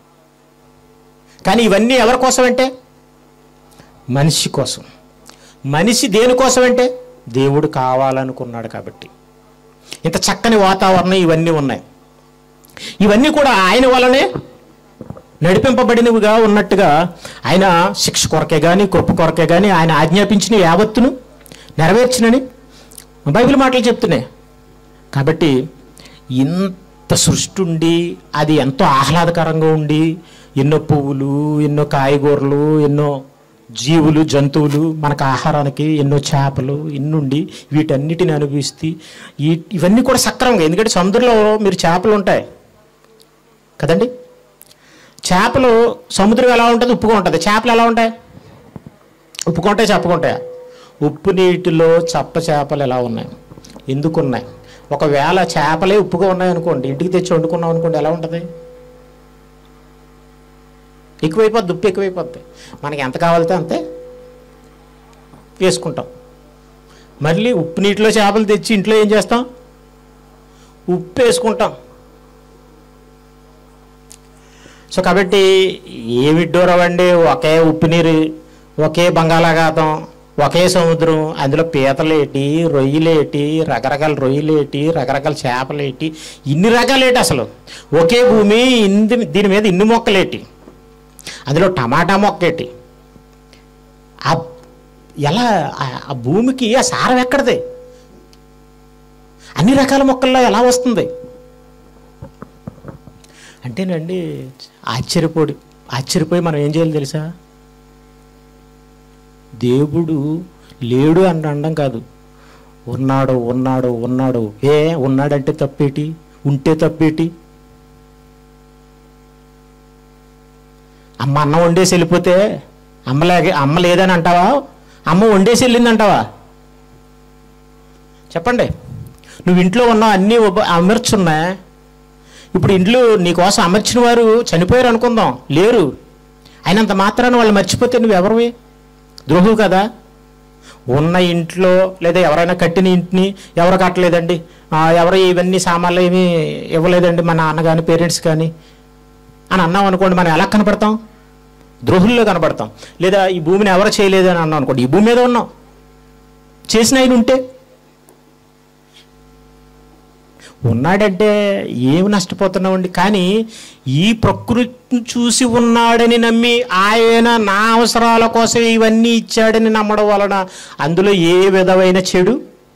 కానీ ఇవన్నీ ఎవరి కోసం అంటే మనిషి కోసం మనిషి దేనికోసం అంటే దేవుడు కావాలనుకున్నాడు కాబట్టి ఇంత చక్కని వాతావరణం ఇవన్నీ ఉన్నాయి ఇవన్నీ కూడా ఆయన వల్లనే నడిపింపబడినవిగా ఉన్నట్టుగా ఆయన శిక్ష కొరకే కానీ కృప కొరకే కానీ ఆయన ఆజ్ఞాపించిన యావత్తును నెరవేర్చినని బైబిల్ మాటలు చెప్తున్నాయి కాబట్టి ఇంత సృష్టి ఉండి అది ఎంతో ఆహ్లాదకరంగా ఉండి ఎన్నో పువ్వులు ఎన్నో కాయగూరలు ఎన్నో జీవులు జంతువులు మనకు ఆహారానికి ఎన్నో చేపలు ఇన్నుండి వీటన్నిటిని అనుభవిస్తే ఈ ఇవన్నీ కూడా సక్రమంగా ఎందుకంటే సముద్రంలో మీరు చేపలు ఉంటాయి కదండి చేపలు సముద్రం ఎలా ఉంటుంది ఉప్పుగా ఉంటుంది చేపలు ఎలా ఉంటాయి ఉప్పుకుంటాయి చెప్పకుంటాయా ఉప్పు నీటిలో చప్ప చేపలు ఎలా ఉన్నాయి ఎందుకు ఉన్నాయి ఒకవేళ చేపలే ఉప్పుగా ఉన్నాయి అనుకోండి ఇంటికి తెచ్చి వండుకున్నాం అనుకోండి ఎలా ఉంటుంది ఎక్కువైపోద్ది ఉప్పు ఎక్కువైపోద్ది మనకి ఎంత కావాలితే అంతే వేసుకుంటాం మళ్ళీ ఉప్పు నీటిలో చేపలు తెచ్చి ఇంట్లో ఏం చేస్తాం ఉప్పు వేసుకుంటాం సో కాబట్టి ఏ విడ్డూరవండి ఒకే ఉప్పు నీరు ఒకే బంగాళాఖాతం ఒకే సముద్రం అందులో పీతలేటి రొయ్యలేటి రకరకాల రొయ్యలేటి రకరకాల చేపలేటి ఇన్ని రకాలేటి అసలు ఒకే భూమి ఇన్ని దీని మీద ఇన్ని మొక్కలేటి అందులో టమాటా మొక్కేటి ఆ ఎలా ఆ- ఆ భూమికి ఆ సారం ఎక్కడది అన్ని రకాల మొక్కల్లో ఎలా వస్తుంది అంటేనండి ఆశ్చర్యపోడి ఆశ్చర్యపోయి మనం ఏం చేయాలి తెలుసా దేవుడు లేడు అని అనడం కాదు ఉన్నాడు ఉన్నాడు ఉన్నాడు ఏ ఉన్నాడంటే తప్పేటి ఉంటే తప్పేటి అమ్మ అన్నం వండేసి వెళ్ళిపోతే అమ్మ లేక అమ్మ లేదని అంటావా అమ్మ వండేసి వెళ్ళింది అంటావా చెప్పండి నువ్వు ఇంట్లో ఉన్నావు అన్నీ ఉప- అమర్చున్నాయి ఇప్పుడు ఇంట్లో నీకోసం అమర్చిన వారు చనిపోయారు అనుకుందాం లేరు అయినంత మాత్రాన వాళ్ళు మర్చిపోతే నువ్వు ఎవరివి ద్రోహువు కదా ఉన్న ఇంట్లో లేదా ఎవరైనా కట్టిన ఇంటిని ఎవరు కట్టలేదండి ఆ, ఎవరు ఇవన్నీ సామాన్లు ఏమీ ఇవ్వలేదండి మా నాన్న కానీ పేరెంట్స్ కానీ అని అన్నాం అనుకోండి మనం ఎలా కనపడతాం ద్రోహుల్లో కనపడతాం లేదా ఈ భూమిని ఎవరు చేయలేదు అని అన్నాం అనుకోండి ఈ భూమి మీద ఉన్నాం చేసిన ఆయన ఉంటే ఉన్నాడంటే ఏమి నష్టపోతున్నామండి కానీ ఈ ప్రకృతిని చూసి ఉన్నాడని నమ్మి ఆయన నా అవసరాల కోసం ఇవన్నీ ఇచ్చాడని నమ్మడం వలన అందులో ఏ విధమైన చెడు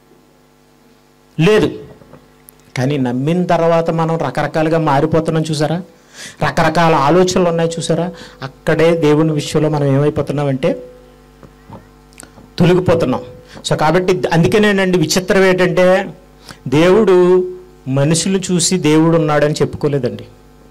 లేదు కానీ నమ్మిన తర్వాత మనం రకరకాలుగా మారిపోతున్నాం చూసారా రకరకాల ఆలోచనలు ఉన్నాయి చూసారా అక్కడే దేవుని విషయంలో మనం ఏమైపోతున్నామంటే తొలగిపోతున్నాం సో కాబట్టి అందుకేనేనండి విచిత్రం ఏంటంటే దేవుడు మనుషులు చూసి దేవుడు ఉన్నాడని చెప్పుకోలేదండి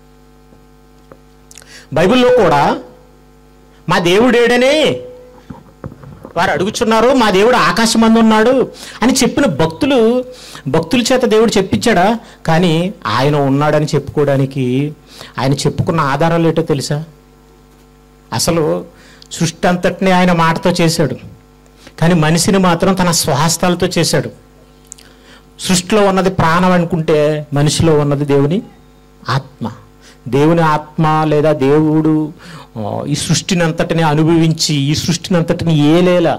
బైబిల్లో కూడా మా దేవుడేడని వారు అడుగుచున్నారు మా దేవుడు ఆకాశమందు ఉన్నాడు అని చెప్పిన భక్తులు భక్తుల చేత దేవుడు చెప్పించాడా కానీ ఆయన ఉన్నాడని చెప్పుకోవడానికి ఆయన చెప్పుకున్న ఆధారాలు ఏంటో తెలుసా అసలు సృష్టి అంతటిని ఆయన మాటతో చేశాడు కానీ మనిషిని మాత్రం తన స్వహస్తాలతో చేశాడు సృష్టిలో ఉన్నది ప్రాణం అనుకుంటే మనిషిలో ఉన్నది దేవుని ఆత్మ దేవుని ఆత్మ లేదా దేవుడు ఆ, ఈ సృష్టిని అంతటిని అనుభవించి ఈ సృష్టిని అంతటిని ఏలేలా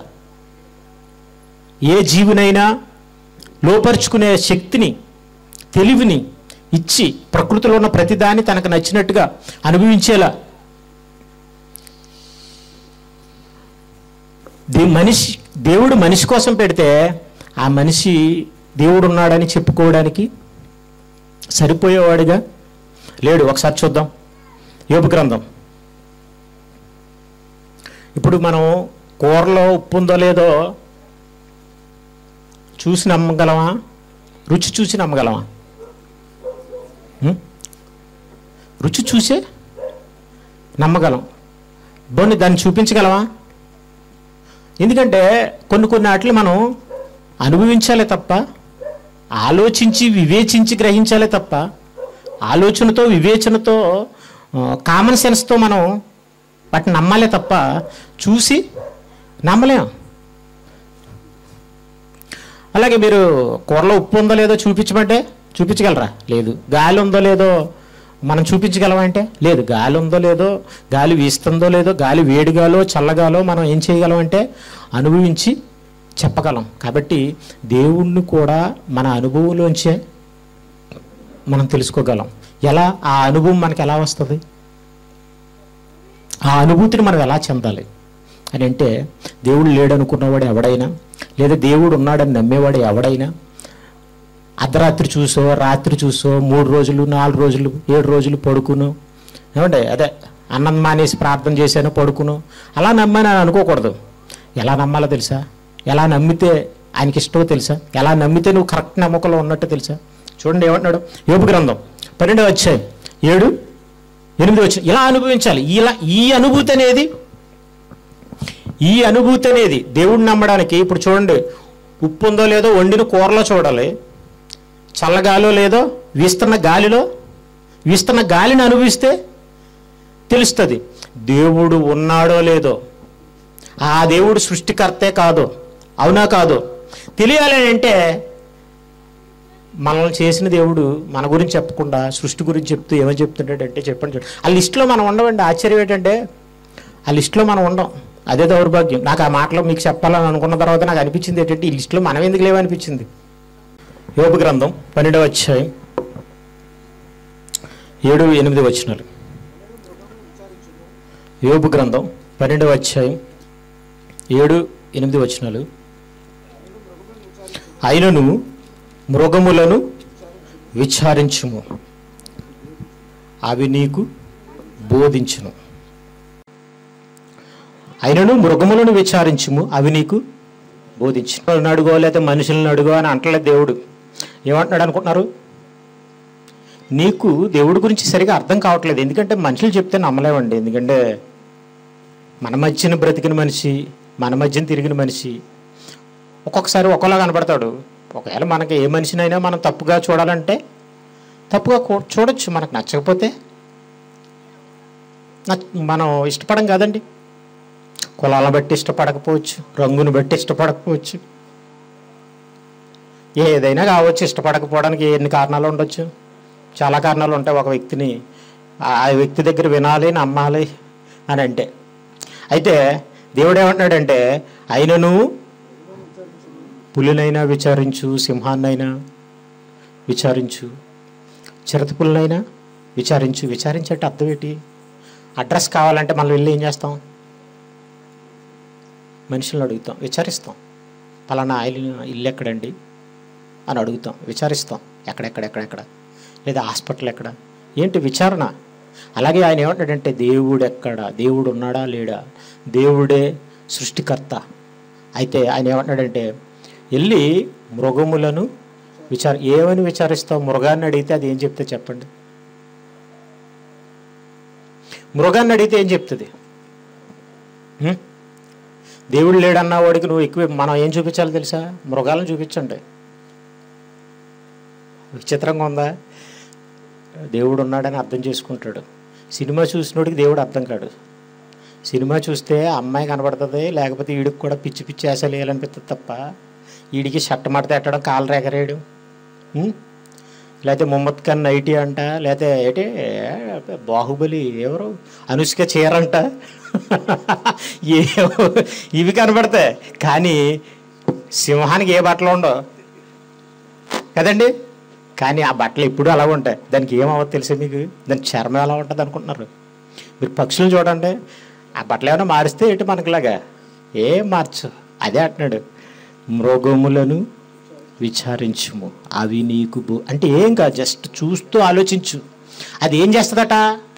ఏ జీవునైనా లోపరుచుకునే శక్తిని తెలివిని ఇచ్చి ప్రకృతిలో ఉన్న ప్రతిదాన్ని తనకు నచ్చినట్టుగా అనుభవించేలా దే మనిషి దేవుడు మనిషి కోసం పెడితే ఆ మనిషి దేవుడు ఉన్నాడని చెప్పుకోవడానికి సరిపోయేవాడిగా లేడు ఒకసారి చూద్దాం యోపు గ్రంథం ఇప్పుడు మనం కూరలో ఉప్పు ఉందో లేదో చూసి నమ్మగలమా రుచి చూసి నమ్మగలమా ఉం? రుచి చూసే నమ్మగలం బోని దాన్ని చూపించగలమా ఎందుకంటే కొన్ని కొన్ని వాటిని మనం అనుభవించాలే తప్ప ఆలోచించి వివేచించి గ్రహించాలే తప్ప ఆలోచనతో వివేచనతో కామన్ సెన్స్తో మనం వాటిని నమ్మాలే తప్ప చూసి నమ్మలేం అలాగే మీరు కూరలో ఉప్పు ఉందో లేదో చూపించమంటే చూపించగలరా లేదు గాలి ఉందో లేదో మనం చూపించగలమా అంటే లేదు గాలి ఉందో లేదో గాలి వీస్తుందో లేదో గాలి వేడిగాలో చల్లగాలో మనం ఏం చేయగలం అంటే అనుభవించి చెప్పగలం కాబట్టి దేవుణ్ణి కూడా మన అనుభవంలోంచే మనం తెలుసుకోగలం ఎలా ఆ అనుభవం మనకి ఎలా వస్తుంది ఆ అనుభూతిని మనం ఎలా చెందాలి అని అంటే దేవుడు లేడనుకున్నవాడు ఎవడైనా లేదా దేవుడు ఉన్నాడని నమ్మేవాడు ఎవడైనా అర్ధరాత్రి చూసో రాత్రి చూసో మూడు రోజులు నాలుగు రోజులు ఏడు రోజులు పడుకును ఏమంటే అదే అన్నం మానేసి ప్రార్థన చేశాను పడుకును అలా నమ్మాను అని అనుకోకూడదు ఎలా నమ్మాలో తెలుసా ఎలా నమ్మితే ఆయనకి ఇష్టమో తెలుసా ఎలా నమ్మితే నువ్వు కరెక్ట్ నమ్మకంలో ఉన్నట్టు తెలుసా చూడండి ఏమంటున్నాడు యోపు గ్రంథం పన్నెండవ వచ్చాయి ఏడు ఎనిమిది వచ్చి ఇలా అనుభవించాలి ఇలా ఈ అనుభూతి అనేది ఈ అనుభూతి అనేది దేవుడిని నమ్మడానికి ఇప్పుడు చూడండి ఉప్పు ఉందో లేదో వండిన కూరలో చూడాలి చల్లగాలో లేదో వీస్తున్న గాలిలో వీస్తున్న గాలిని అనుభవిస్తే తెలుస్తుంది దేవుడు ఉన్నాడో లేదో ఆ దేవుడు సృష్టికర్తే కాదు అవునా కాదు తెలియాలి అంటే మనల్ని చేసిన దేవుడు మన గురించి చెప్పకుండా సృష్టి గురించి చెప్తూ ఏమని చెప్తుంటాడంటే చెప్పండి చూడండి ఆ లిస్టులో మనం ఉండమండి ఆశ్చర్యం ఏంటంటే ఆ లిస్టులో మనం ఉండం అదే దౌర్భాగ్యం నాకు ఆ మాటలో మీకు చెప్పాలని అనుకున్న తర్వాత నాకు అనిపించింది ఏంటంటే ఈ లిస్టులో మనం ఎందుకు లేవనిపించింది యోబు గ్రంథం పన్నెండవ అధ్యాయం ఏడు ఎనిమిది వచనాలు యోబు గ్రంథం పన్నెండవ అధ్యాయం ఏడు ఎనిమిది వచనాలు అయినను మృగములను విచారించుము అవి నీకు బోధించును అయినను మృగములను విచారించుము అవి నీకు బోధించును అడుగో లేకపోతే మనుషులను అడుగో అని అంటలేదు దేవుడు ఏమంటున్నాడు అనుకుంటున్నారు నీకు దేవుడి గురించి సరిగా అర్థం కావట్లేదు ఎందుకంటే మనుషులు చెప్తే నమ్మలేమండి ఎందుకంటే మన మధ్యన బ్రతికిన మనిషి మన మధ్యన తిరిగిన మనిషి ఒక్కొక్కసారి ఒకలా కనపడతాడు ఒకవేళ మనకి ఏ మనిషినైనా మనం తప్పుగా చూడాలంటే తప్పుగా కూ- చూడొచ్చు మనకు నచ్చకపోతే నచ్- మనం ఇష్టపడం కదండి కులాలను బట్టి ఇష్టపడకపోవచ్చు రంగును బట్టి ఇష్టపడకపోవచ్చు ఏదైనా కావచ్చు ఇష్టపడకపోవడానికి ఎన్ని కారణాలు ఉండొచ్చు చాలా కారణాలు ఉంటాయి ఒక వ్యక్తిని ఆ వ్యక్తి దగ్గర వినాలి నమ్మాలి అని అంటే అయితే దేవుడు ఏమంటున్నాడంటే అయినను పులినైనా విచారించు సింహాన్నైనా విచారించు చిరతపులనైనా విచారించు విచారించేట అర్థం ఏంటి అడ్రస్ కావాలంటే మనం వెళ్ళి ఏం చేస్తాం మనుషులను అడుగుతాం విచారిస్తాం పలానా ఇల్లు ఇల్లు ఎక్కడండి అని అడుగుతాం విచారిస్తాం ఎక్కడెక్కడెక్కడెక్కడ లేదా హాస్పిటల్ ఎక్కడ ఏంటి విచారణ అలాగే ఆయన ఏమంటాడంటే దేవుడు ఎక్కడ దేవుడు ఉన్నాడా లేడా దేవుడే సృష్టికర్త అయితే ఆయన ఏమంటాడంటే వెళ్ళి మృగములను విచార ఏమని విచారిస్తావు మృగాన్ని అడిగితే అది ఏం చెప్తే చెప్పండి మృగాన్ని అడిగితే ఏం చెప్తుంది హ్మ్? దేవుడు లేడన్న వాడికి నువ్వు ఎక్కువ మనం ఏం చూపించాలి తెలుసా మృగాలను చూపించండి విచిత్రంగా ఉందా దేవుడు ఉన్నాడని అర్థం చేసుకుంటాడు సినిమా చూసినోడికి దేవుడు అర్థం కాడు సినిమా చూస్తే అమ్మాయి కనబడుతుంది లేకపోతే వీడికి కూడా పిచ్చి పిచ్చి ఆశలు వేయాలనిపిస్తుంది తప్ప వీడికి షట్ట మడత ఎట్టడం కాలు రేగరేయడం ఉం? లేకపోతే ముమ్మద్ ఖాన్ నైటీ అంట లేకపోతే ఏంటి ఏ, బాహుబలి ఎవరు అనుష్క చీరంట ఏవో ఇవి కనబడతాయి కానీ సింహానికి ఏ బట్టలు ఉండవు కదండి కానీ ఆ బట్టలు ఎప్పుడూ అలా ఉంటాయి దానికి ఏమవ్వదు తెలుసా మీకు దాని చర్మం ఎలా ఉంటుంది అనుకుంటున్నారు మీరు పక్షులు చూడండి ఆ బట్టలు ఏమైనా మారిస్తే ఏంటి మనకులాగా ఏం మార్చు అదే అంటున్నాడు మృగములను విచారించుము అవి నీకు బో అంటే ఏం కాదు జస్ట్ చూస్తూ ఆలోచించు అది ఏం చేస్తుందట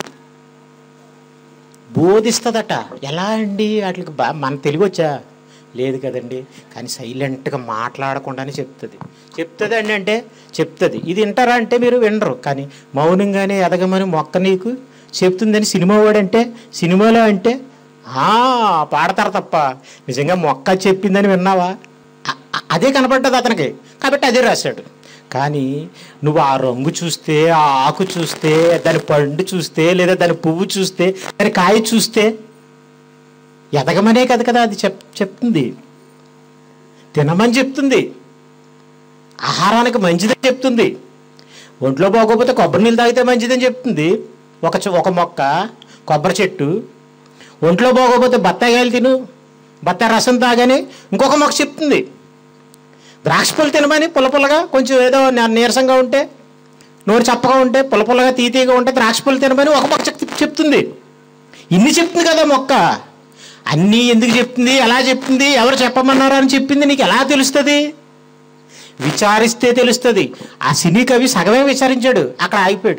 బోధిస్తుందట ఎలా అండి వాటికి బా మన తెలుగు వచ్చా లేదు కదండి కానీ సైలెంట్గా మాట్లాడకుండానే చెప్తుంది చెప్తుంది అండి అంటే చెప్తుంది ఇది వింటారా అంటే మీరు వినరు కానీ మౌనంగానే ఎదగమని మొక్క నీకు చెప్తుందని సినిమా వాడంటే సినిమాలో అంటే "ఆ, పాడతారు తప్ప నిజంగా మొక్క చెప్పిందని విన్నావా అ- అ- అదే కనపడ్డది అతనికి కాబట్టి అదే రాశాడు కానీ నువ్వు ఆ రంగు చూస్తే ఆ ఆకు చూస్తే దాని పండు చూస్తే లేదా దాని పువ్వు చూస్తే దాని కాయ చూస్తే ఎదగమనే కదా కదా అది చెప్ చెప్తుంది తినమని చెప్తుంది ఆహారానికి మంచిదని చెప్తుంది ఒంట్లో బాగోకపోతే కొబ్బరి నీళ్ళు తాగితే మంచిదని చెప్తుంది ఒక చె- ఒక మొక్క కొబ్బరి చెట్టు ఒంట్లో బాగోకపోతే బత్తాయికాయలు తిను బత్తాయి రసం తాగని ఇంకొక మొక్క చెప్తుంది ద్రాక్ష పళ్ళు తినమని పుల్ల పుల్లగా కొంచెం ఏదో నీ- నీరసంగా ఉంటే నోరు చప్పగా ఉంటే పుల్ల పుల్లగా తీతీగా ఉంటే ద్రాక్ష పళ్ళు తినమని ఒక మొక్క చెప్- చెప్తుంది ఇన్ని చెప్తుంది కదా మొక్క అన్నీ ఎందుకు చెప్తుంది ఎలా చెప్తుంది ఎవరు చెప్పమన్నారు అని చెప్పింది నీకు ఎలా తెలుస్తుంది విచారిస్తే తెలుస్తుంది ఆ సినీ కవి సగమే విచారించాడు అక్కడ ఆగిపోయాడు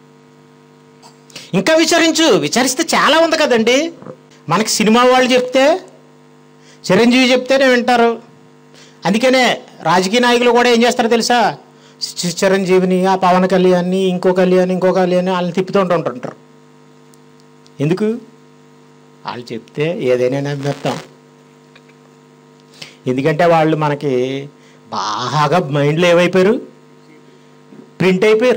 ఇంకా విచారించు విచారిస్తే చాలా ఉంది కదండి మనకి సినిమా వాళ్ళు చెప్తే చిరంజీవి చెప్తేనే వింటారు అందుకనే రాజకీయ నాయకులు కూడా ఏం చేస్తారో తెలుసా చి- చిరంజీవిని ఆ పవన్ కళ్యాణ్ని ఇంకో కళ్యాణ్ ఇంకో కళ్యాణ్ వాళ్ళని తిప్పుతూ ఉంటుంటారు ఎందుకు వాళ్ళు చెప్తే ఏదైనా నమ్మేస్తాం ఎందుకంటే వాళ్ళు మనకి బాగా మైండ్లో ఏమైపోయారు ప్రింట్ అయిపోయారు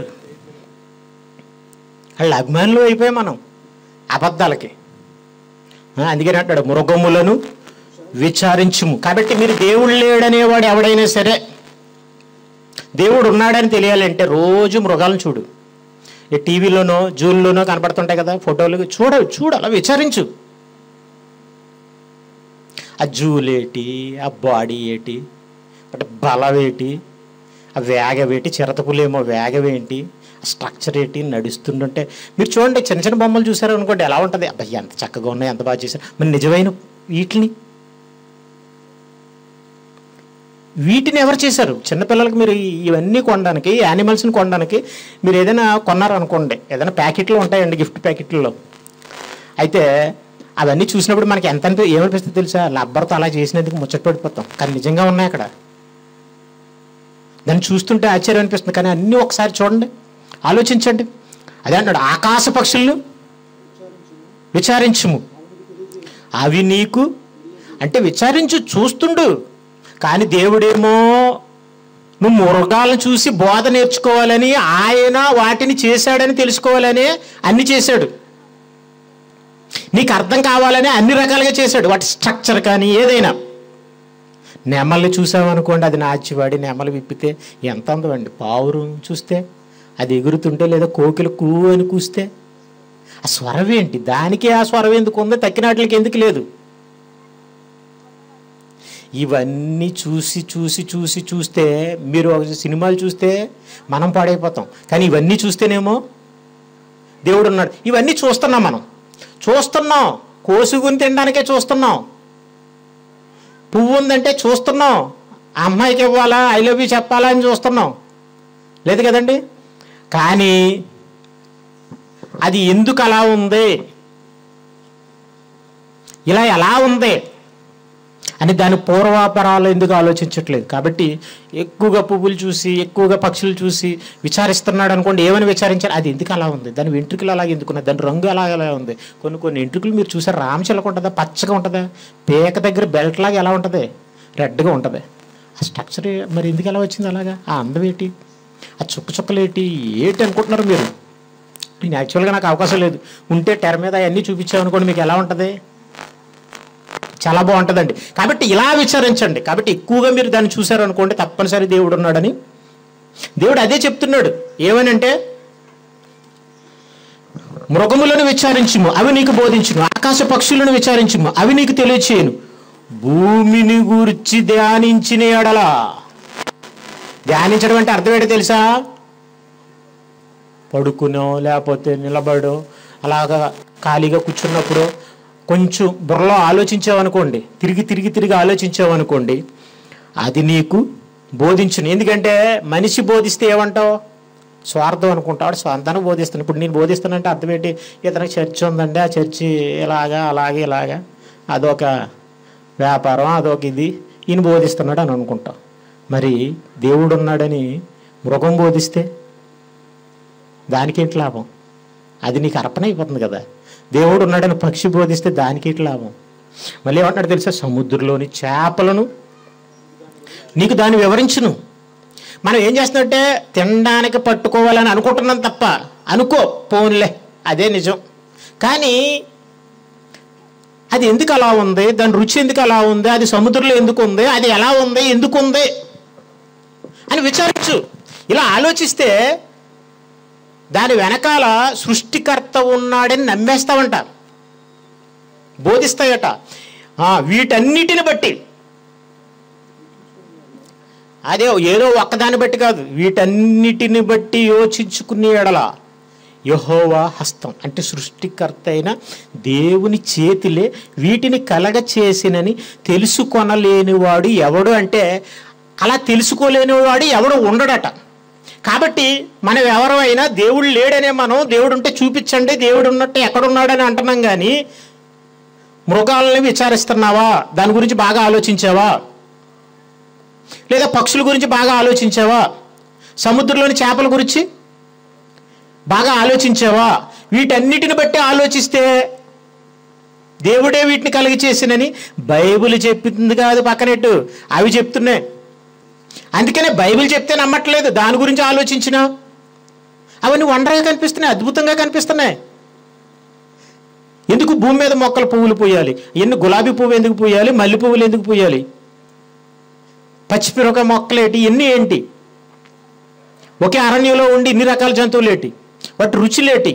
వాళ్ళ అభిమానులు అయిపోయాం మనం అబద్ధాలకి ఆ, అందుకని అంటాడు మృగములను విచారించుము కాబట్టి మీరు దేవుడు లేడనేవాడు ఎవడైనా సరే దేవుడు ఉన్నాడని తెలియాలంటే రోజు మృగాలను చూడు ఈ టీవీలోనో జూల్లోనో కనపడుతుంటాయి కదా ఫోటోలు చూడ చూడు అలా విచారించు ఆ జూలేటి ఆ బాడీ ఏటి అంటే బలం ఏంటి ఆ వేగవేటి చిరతపులేమో వేగవేంటి ఆ స్ట్రక్చర్ ఏంటి నడుస్తుంటే మీరు చూడండి చిన్న చిన్న బొమ్మలు చూసారు అనుకోండి ఎలా ఉంటుంది అబ్బాయి ఎంత చక్కగా ఉన్నాయి ఎంత బాగా చేశారు మరి నిజమైన వీటిని వీటిని ఎవరు చేశారు చిన్నపిల్లలకి మీరు ఈ- ఇవన్నీ కొనడానికి యానిమల్స్ని కొనడానికి మీరు ఏదైనా కొన్నారనుకోండి ఏదైనా ప్యాకెట్లు ఉంటాయండి గిఫ్ట్ ప్యాకెట్లో అయితే అవన్నీ చూసినప్పుడు మనకి ఎంత అనిపి ఏమనిపిస్తుంది తెలుసా లబ్బర్తో అలా చేసినందుకు ముచ్చట పడిపోతాం కానీ నిజంగా ఉన్నాయి అక్కడ దాన్ని చూస్తుంటే ఆశ్చర్యం అనిపిస్తుంది కానీ అన్నీ ఒకసారి చూడండి ఆలోచించండి అదే అన్నాడు ఆకాశ పక్షులను విచారించుము అవి నీకు అంటే విచారించు చూస్తుండు కానీ దేవుడేమో నువ్వు మృగాలను చూసి బోధ నేర్చుకోవాలని ఆయన వాటిని చేశాడని తెలుసుకోవాలని అన్ని చేశాడు నీకు అర్థం కావాలని అన్ని రకాలుగా చేశాడు వాటి స్ట్రక్చర్ కానీ ఏదైనా నెమల్ని చూసామనుకోండి అది నాచివాడి నెమలు విప్పితే ఎంత అందమండి పావురం చూస్తే అది ఎగురుతుంటే లేదా కోకిల కూ అని కూస్తే ఆ స్వరం ఏంటి దానికే ఆ స్వరం ఎందుకు ఉందో తక్కినాట్లకి ఎందుకు లేదు ఇవన్నీ చూసి చూసి చూసి చూస్తే మీరు ఒక సినిమాలు చూస్తే మనం పాడైపోతాం కానీ ఇవన్నీ చూస్తేనేమో దేవుడు ఉన్నాడు ఇవన్నీ చూస్తున్నాం మనం చూస్తున్నాం కోసుకుని తినడానికే చూస్తున్నాం పువ్వు ఉందంటే చూస్తున్నాం ఆ అమ్మాయికి ఇవ్వాలా ఐ లవ్ యూ చెప్పాలా అని చూస్తున్నాం లేదు కదండి కానీ అది ఎందుకు అలా ఉంది ఇలా ఎలా ఉంది అని దాని పూర్వాపరాలు ఎందుకు ఆలోచించట్లేదు కాబట్టి ఎక్కువగా పువ్వులు చూసి ఎక్కువగా పక్షులు చూసి విచారిస్తున్నాడు అనుకోండి ఏమని విచారించారు అది ఎందుకు అలా ఉంది దాని వెంట్రుకలు అలాగే ఎందుకున్నాయి దాని రంగు అలాగే అలా ఉంది కొన్ని కొన్ని వెంట్రుకలు మీరు చూసారు రామచిలక ఉంటుందా పచ్చగా ఉంటుందా పేక దగ్గర బెల్ట్ లాగా ఎలా ఉంటుంది రెడ్గా ఉంటుంది ఆ స్ట్రక్చర్ మరి ఎందుకు ఎలా వచ్చింది అలాగా ఆ అందం ఏంటి ఆ చుక్క చుక్కలేటి ఏంటి అనుకుంటున్నారు మీరు నేను యాక్చువల్గా నాకు అవకాశం లేదు ఉంటే తెర మీద అవన్నీ చూపించామనుకోండి మీకు ఎలా ఉంటుంది చాలా బాగుంటుందండి కాబట్టి ఇలా విచారించండి కాబట్టి ఎక్కువగా మీరు దాన్ని చూశారనుకోండి తప్పనిసరి దేవుడు ఉన్నాడని దేవుడు అదే చెప్తున్నాడు ఏమనంటే మృగములను విచారించుము అవి నీకు బోధించును ఆకాశ పక్షులను విచారించుము అవి నీకు తెలియచేయను భూమిని గూర్చి ధ్యానించిన ఎడల ధ్యానించడం అంటే అర్థం ఏంటో తెలుసా పడుకునో లేకపోతే నిలబడో అలాగా ఖాళీగా కూర్చున్నప్పుడు కొంచెం బుర్రలో ఆలోచించావనుకోండి తిరిగి తిరిగి తిరిగి ఆలోచించావనుకోండి అది నీకు బోధించును ఎందుకంటే మనిషి బోధిస్తే ఏమంటావు స్వార్థం అనుకుంటాడు స్వార్థాన్ని బోధిస్తాను ఇప్పుడు నేను బోధిస్తానంటే అర్థం ఏంటి ఇతనికి చర్చి ఉందండి ఆ చర్చి ఇలాగా అలాగే ఇలాగా అదొక వ్యాపారం అదొక ఇది ఈయన బోధిస్తున్నాడు అని అనుకుంటాం మరి దేవుడు ఉన్నాడని మృగం బోధిస్తే దానికేంటి లాభం అది నీకు అర్పణ అయిపోతుంది కదా దేవుడు ఉన్నాడని పక్షి బోధిస్తే దానికేంటి లాభం మళ్ళీ ఏమంటున్నాడు తెలుసా సముద్రంలోని చేపలను నీకు దాన్ని వివరించును మనం ఏం చేస్తున్నట్టే తినడానికి పట్టుకోవాలని అనుకుంటున్నాం తప్ప అనుకో పోన్లే అదే నిజం కానీ అది ఎందుకు అలా ఉంది దాని రుచి ఎందుకు అలా ఉంది అది సముద్రంలో ఎందుకు ఉంది అది ఎలా ఉంది ఎందుకు ఉంది అని విచారించు ఇలా ఆలోచిస్తే దాని వెనకాల సృష్టికర్త ఉన్నాడని నమ్మేస్తావంట బోధిస్తాయట ఆ, వీటన్నిటిని బట్టి అదే ఏదో ఒక్కదాన్ని బట్టి కాదు వీటన్నిటిని బట్టి యోచించుకునే ఎడల యహోవా హస్తం అంటే సృష్టికర్త అయిన దేవుని చేతిలే వీటిని కలగ చేసినని తెలుసుకొనలేనివాడు ఎవడు అంటే అలా తెలుసుకోలేనివాడు ఎవడు ఉండడట కాబట్టి మనం ఎవరైనా దేవుడు లేడనే మనం దేవుడు ఉంటే చూపించండి దేవుడు ఉన్నట్టు ఎక్కడున్నాడని అంటున్నాం కానీ మృగాలని విచారిస్తున్నావా దాని గురించి బాగా ఆలోచించావా లేదా పక్షుల గురించి బాగా ఆలోచించావా సముద్రంలోని చేపల గురించి బాగా ఆలోచించావా వీటన్నిటిని బట్టి ఆలోచిస్తే దేవుడే వీటిని కలిగి చేసినని బైబిల్ చెప్పింది కాదు పక్కనెట్టు అవి చెప్తున్నాయి అందుకనే బైబిల్ చెప్తే నమ్మట్లేదు దాని గురించి ఆలోచించిన అవన్నీ వండరగా కనిపిస్తున్నాయి అద్భుతంగా కనిపిస్తున్నాయి ఎందుకు భూమి మీద మొక్కలు పువ్వులు పూయాలి ఎన్ని గులాబీ పువ్వు ఎందుకు పూయాలి మల్లె పువ్వులు ఎందుకు పూయాలి పచ్చిమిరపకాయ మొక్కలేటి ఇవన్నీ ఏంటి ఒకే అరణ్యంలో ఉండి ఇన్ని రకాల జంతువులు ఏంటి వాటి రుచులేటి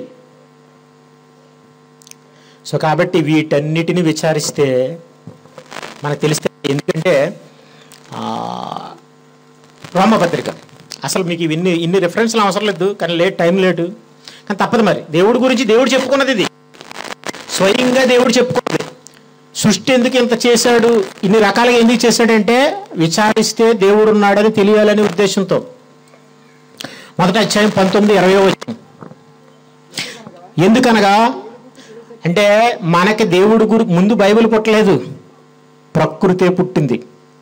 సో కాబట్టి వీటన్నిటిని విచారిస్తే మనకు తెలిస్తే ఎందుకంటే ఆ, రోమపత్రిక అసలు మీకు ఇన్ని ఇన్ని రెఫరెన్స్లు అవసరం లేదు కానీ లేట్ టైం లేటు కానీ తప్పదు మరి దేవుడి గురించి దేవుడు చెప్పుకున్నది ఇది స్వయంగా దేవుడు చెప్పుకున్నది సృష్టి ఎందుకు ఇంత చేశాడు ఇన్ని రకాలుగా ఎందుకు చేశాడంటే విచారిస్తే దేవుడు ఉన్నాడని తెలియాలనే ఉద్దేశంతో మొదట అధ్యాయం పంతొమ్మిది ఇరవై వచ్చిన ఎందుకనగా అంటే మనకి దేవుడు గురి ముందు బైబిల్ పుట్టలేదు ప్రకృతే పుట్టింది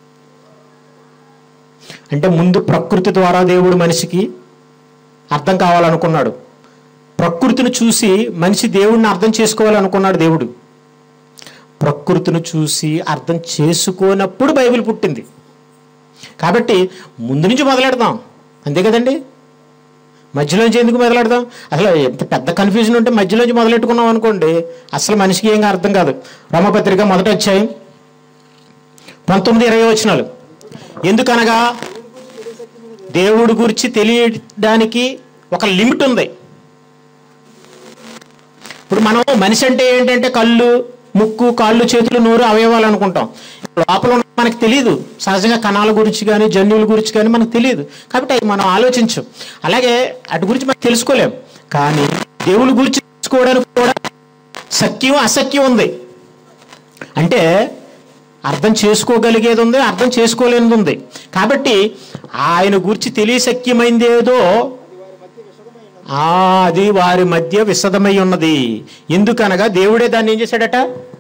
అంటే ముందు ప్రకృతి ద్వారా దేవుడు మనిషికి అర్థం కావాలనుకున్నాడు ప్రకృతిని చూసి మనిషి దేవుడిని అర్థం చేసుకోవాలనుకున్నాడు దేవుడు ప్రకృతిని చూసి అర్థం చేసుకోనప్పుడు బైబిల్ పుట్టింది కాబట్టి ముందు నుంచి మొదలెడదాం అంతే కదండి మధ్యలోంచి ఎందుకు మొదలెడదాం అసలు ఎంత పెద్ద కన్ఫ్యూజన్ ఉంటే మధ్యలోంచి మొదలెట్టుకున్నాం అనుకోండి అసలు మనిషికి ఏం అర్థం కాదు రోమపత్రిక మొదట వచ్చాయి పంతొమ్మిది ఇరవై వచనాలు ఎందుకనగా దేవుడి గురించి తెలియడానికి ఒక లిమిట్ ఉంది ఇప్పుడు మనం మనిషి అంటే ఏంటంటే కళ్ళు ముక్కు కాళ్ళు చేతులు నోరు అవయవాలు అనుకుంటాం లోపల ఉన్న మనకు తెలియదు సహజంగా కణాల గురించి కానీ జన్యువుల గురించి కానీ మనకు తెలియదు కాబట్టి అది మనం ఆలోచించం అలాగే అటు గురించి మనం తెలుసుకోలేం కానీ దేవుని గురించి తెలుసుకోవడానికి కూడా సత్యం అసత్యం ఉంది అంటే అర్థం చేసుకోగలిగేది ఉంది అర్థం చేసుకోలేనిది ఉంది కాబట్టి ఆయన గురించి తెలియశక్యమైంది ఏదో ఆ, అది వారి మధ్య విశదమై ఉన్నది ఎందుకనగా దేవుడే దాన్ని ఏం చేశాడట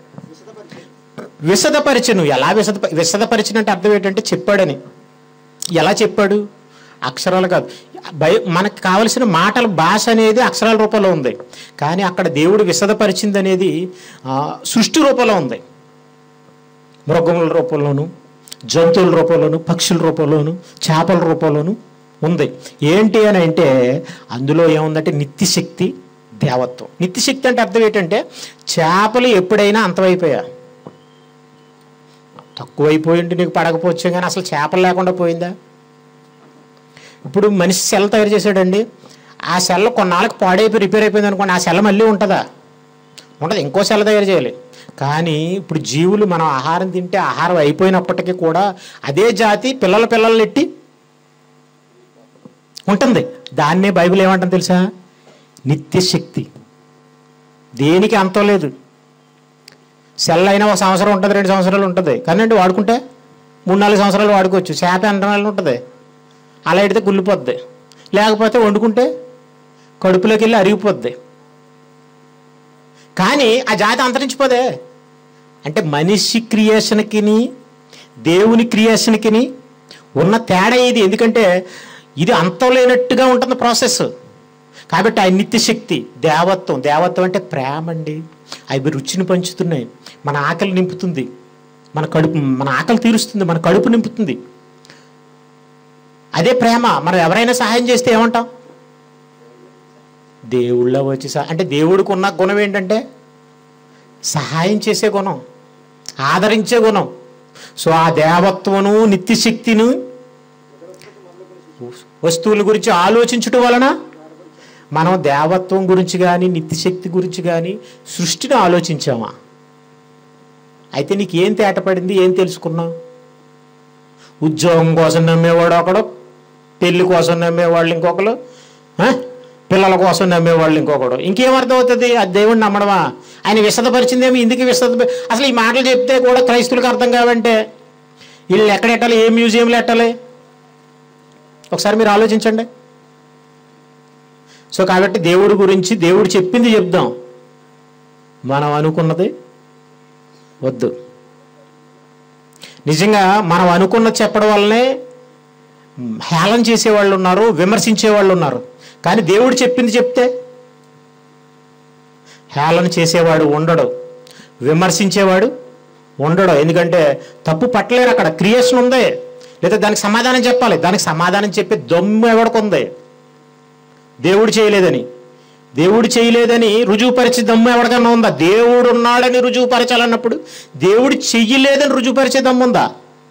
విశదపరిచను ఎలా విశద విశదపరిచినంటే అర్థం ఏంటంటే చెప్పాడని ఎలా చెప్పాడు అక్షరాలు కాదు భయ మనకు కావలసిన మాటల భాష అనేది అక్షరాల రూపంలో ఉంది కానీ అక్కడ దేవుడు విశదపరిచింది అనేది ఆ, సృష్టి రూపంలో ఉంది మృగముల రూపంలోను జంతువుల రూపంలోను పక్షుల రూపంలోను చేపల రూపంలోను ఉంది ఏంటి అని అంటే అందులో ఏముందంటే నిత్యశక్తి దేవత్వం నిత్యశక్తి అంటే అర్థం ఏంటంటే చేపలు ఎప్పుడైనా అంతమైపోయా తక్కువైపోయింది నీకు పడకపోవచ్చు కానీ అసలు చేపలు లేకుండా పోయిందా ఇప్పుడు మనిషి సెల్ తయారు చేశాడండి ఆ సెల్ కొన్నాళ్ళకి పాడైపోయి రిపేర్ అయిపోయింది అనుకోండి ఆ సెల్ మళ్ళీ ఉంటుందా ఉండదు ఇంకో సెల్ తయారు చేయాలి కానీ ఇప్పుడు జీవులు మనం ఆహారం తింటే ఆహారం అయిపోయినప్పటికీ కూడా అదే జాతి పిల్లల పిల్లల్ని ఎట్టి ఉంటుంది దాన్నే బైబిల్ ఏమంటుంది తెలుసా నిత్యశక్తి దేనికి అంతం లేదు సెల్ అయినా ఒక సంవత్సరం ఉంటుంది రెండు సంవత్సరాలు ఉంటుంది కానీ అంటే వాడుకుంటే మూడు నాలుగు సంవత్సరాలు వాడుకోవచ్చు చేప ఎండనాలు ఉంటుంది అలా ఎడితే గుల్లిపోద్ది లేకపోతే వండుకుంటే కడుపులోకి వెళ్ళి అరిగిపోద్ది కానీ ఆ జాతి అంతరించిపోదే అంటే మనిషి క్రియేషన్కిని దేవుని క్రియేషన్కిని ఉన్న తేడా ఇది ఎందుకంటే ఇది అంతం లేనట్టుగా ఉంటుంది ప్రాసెస్ కాబట్టి ఆ నిత్యశక్తి దేవత్వం దేవత్వం అంటే ప్రేమ అండి అవి రుచిని పంచుతున్నాయి మన ఆకలి నింపుతుంది మన కడుపు మన ఆకలి తీరుస్తుంది మన కడుపు నింపుతుంది అదే ప్రేమ మనం ఎవరైనా సహాయం చేస్తే ఏమంటాం దేవుళ్ళ వచ్చి సహా అంటే దేవుడికి ఉన్న గుణం ఏంటంటే సహాయం చేసే గుణం ఆదరించే గుణం సో ఆ దేవత్వను నిత్యశక్తిను వస్తువుల గురించి ఆలోచించటం వలన మనం దేవత్వం గురించి కానీ నిత్యశక్తి గురించి కానీ సృష్టిని ఆలోచించామా అయితే నీకు ఏం తేటపడింది ఏం తెలుసుకున్నావు ఉద్యోగం కోసం నమ్మేవాడు ఒకడు పెళ్లి కోసం నమ్మేవాళ్ళు ఇంకొకరు ఆ? పిల్లల కోసం నమ్మేవాళ్ళు ఇంకొకడు ఇంకేం అర్థం అవుతుంది అది దేవుడిని నమ్మడమా ఆయన విశదపరిచిందేమో ఇందుకు విశద అసలు ఈ మాటలు చెప్తే కూడా క్రైస్తువులకు అర్థం కావంటే వీళ్ళు ఎక్కడ ఎట్టాలి ఏ మ్యూజియంలో ఎట్టాలి ఒకసారి మీరు ఆలోచించండి సో కాబట్టి దేవుడి గురించి దేవుడు చెప్పింది చెప్దాం మనం అనుకున్నది వద్దు నిజంగా మనం అనుకున్నది చెప్పడం వల్లనే మ్, హేళన చేసేవాళ్ళు ఉన్నారు విమర్శించే వాళ్ళు ఉన్నారు కానీ దేవుడు చెప్పింది చెప్తే హేళన చేసేవాడు ఉండడు విమర్శించేవాడు ఉండడు ఎందుకంటే తప్పు పట్టలేరు అక్కడ క్రియేషన్ ఉంది లేదా దానికి సమాధానం చెప్పాలి దానికి సమాధానం చెప్పే దమ్ము ఎవడికుంది దేవుడు చేయలేదని దేవుడు చేయలేదని రుజువుపరిచే దమ్ము ఎవరికన్నా ఉందా దేవుడు ఉన్నాడని రుజువుపరచాలన్నప్పుడు దేవుడు చెయ్యలేదని రుజువుపరిచే దమ్ము ఉందా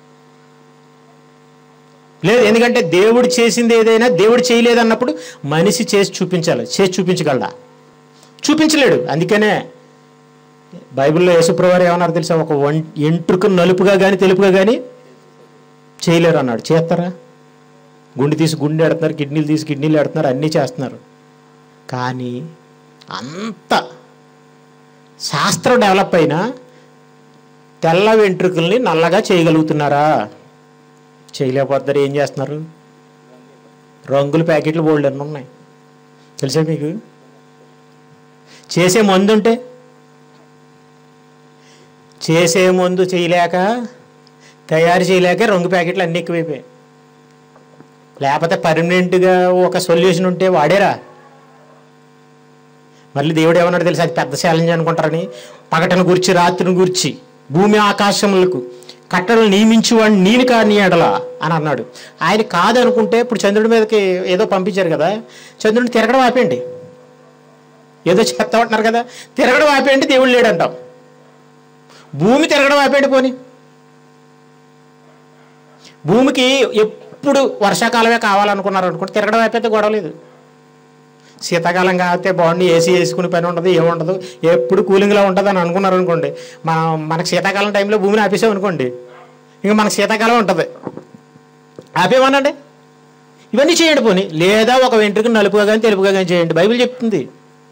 లేదు ఎందుకంటే దేవుడు చేసింది ఏదైనా దేవుడు చేయలేదన్నప్పుడు మనిషి చేసి చూపించాలి చేసి చూపించగలడా చూపించలేడు అందుకనే బైబిల్లో యేసుప్రవారు ఏమన్నారు తెలుసా ఒక వన్ ఎంట్రుకు నలుపుగా కానీ తెలుపుగా కానీ చేయలేరు అన్నాడు చేస్తారా గుండె తీసి గుండె ఎడుతున్నారు కిడ్నీలు తీసి కిడ్నీలు ఎడుతున్నారు అన్నీ చేస్తున్నారు కానీ అంత శాస్త్రం డెవలప్ అయినా తెల్ల వెంట్రుకల్ని నల్లగా చేయగలుగుతున్నారా చేయలేకపోతారు ఏం చేస్తున్నారు రంగుల ప్యాకెట్లు బోల్డ్ అన్నీ ఉన్నాయి తెలుసా మీకు చేసే మందు ఉంటే చేసే మందు చేయలేక తయారు చేయలేక రంగు ప్యాకెట్లు అన్నీ ఎక్కువైపోయాయి లేకపోతే పర్మనెంట్గా ఒక సొల్యూషన్ ఉంటే వాడేరా మళ్ళీ దేవుడు ఏమన్నాడు తెలుసు అది పెద్ద ఛాలెంజ్ అనుకుంటారని పగటను గురించి రాత్రిని గురించి భూమి ఆకాశములకు కట్టడలు నియమించేవాడు నేను కాని ఎడల అని అన్నాడు ఆయన కాదు అనుకుంటే ఇప్పుడు చంద్రుడి మీదకి ఏదో పంపించారు కదా చంద్రుడిని తిరగడం ఆపేయండి ఏదో చెత్త అంటున్నారు కదా తిరగడం ఆపేయండి దేవుడు లేడంటాం భూమి తిరగడం ఆపేయండి పోని భూమికి ఎప్పుడు వర్షాకాలమే కావాలనుకున్నారు అనుకుంటే తిరగడం ఆపేస్తే గొడవ లేదు శీతాకాలం కాబట్టి బాగుండి ఏసీ వేసుకునే పని ఉండదు ఏముండదు ఎప్పుడు కూలింగ్లో ఉంటుంది అని అనుకున్నారు అనుకోండి మనం మనకు శీతాకాలం టైంలో భూమిని ఆపేసాం అనుకోండి ఇంకా మనకు శీతాకాలం ఉంటుంది ఆపేమనండి ఇవన్నీ చేయండి పోనీ లేదా ఒక వెంట్రుక నలుపుగా కానీ తెలుపుగా కానీ చేయండి బైబిల్ చెప్తుంది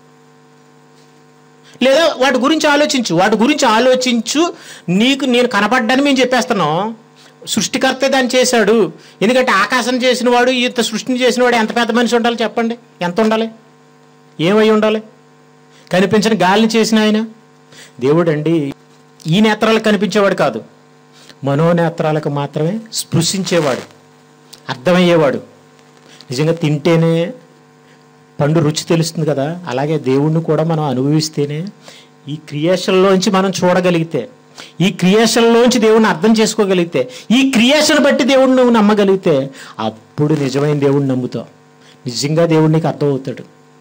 లేదా వాటి గురించి ఆలోచించు వాటి గురించి ఆలోచించు నీకు నేను కనపడ్డాను మేము చెప్పేస్తున్నాం సృష్టికర్త దాన్ని చేశాడు ఎందుకంటే ఆకాశం చేసిన వాడు ఇంత సృష్టిని చేసిన వాడు ఎంత పెద్ద మనిషి ఉండాలి చెప్పండి ఎంత ఉండాలి ఏమై ఉండాలి కనిపించిన గాలిని చేసిన ఆయన దేవుడు అండి ఈ నేత్రాలకు కనిపించేవాడు కాదు మనోనేత్రాలకు మాత్రమే స్పృశించేవాడు అర్థమయ్యేవాడు నిజంగా తింటేనే పండు రుచి తెలుస్తుంది కదా అలాగే దేవుణ్ణి కూడా మనం అనుభవిస్తేనే ఈ క్రియేషన్లోంచి మనం చూడగలిగితే ఈ క్రియేషన్లోంచి దేవుణ్ణి అర్థం చేసుకోగలిగితే ఈ క్రియేషన్ బట్టి దేవుడిని నువ్వు నమ్మగలిగితే అప్పుడు నిజమైన దేవుడిని నమ్ముతావు నిజంగా దేవుడు నీకు అర్థమవుతాడు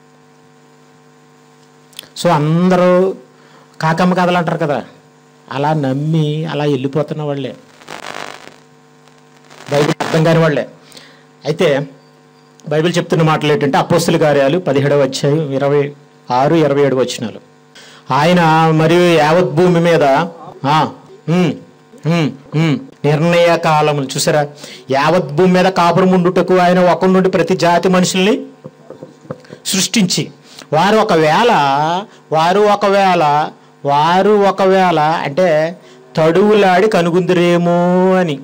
సో అందరూ కాకమ్మ కథలు అంటారు కదా అలా నమ్మి అలా వెళ్ళిపోతున్న వాళ్ళే బైబిల్ అర్థం కాని వాళ్ళే అయితే బైబిల్ చెప్తున్న మాటలు ఏంటంటే అపోస్తుల కార్యాలు పదిహేడవ అధ్యాయం ఇరవై ఆరు ఇరవై ఏడు వచ్చినాలు ఆయన మరియు యావత్ భూమి మీద ఆ, ఉమ్, ఉమ్, ఉమ్, నిర్ణయ కాలములు చూసారా యావత్ భూమి మీద కాపురం ఉండుటకు ఆయన ఒకరి నుండి ప్రతి జాతి మనుషుల్ని సృష్టించి వారు ఒకవేళ వారు ఒకవేళ వారు ఒకవేళ అంటే తడువులాడి కనుగుందిరేమో అని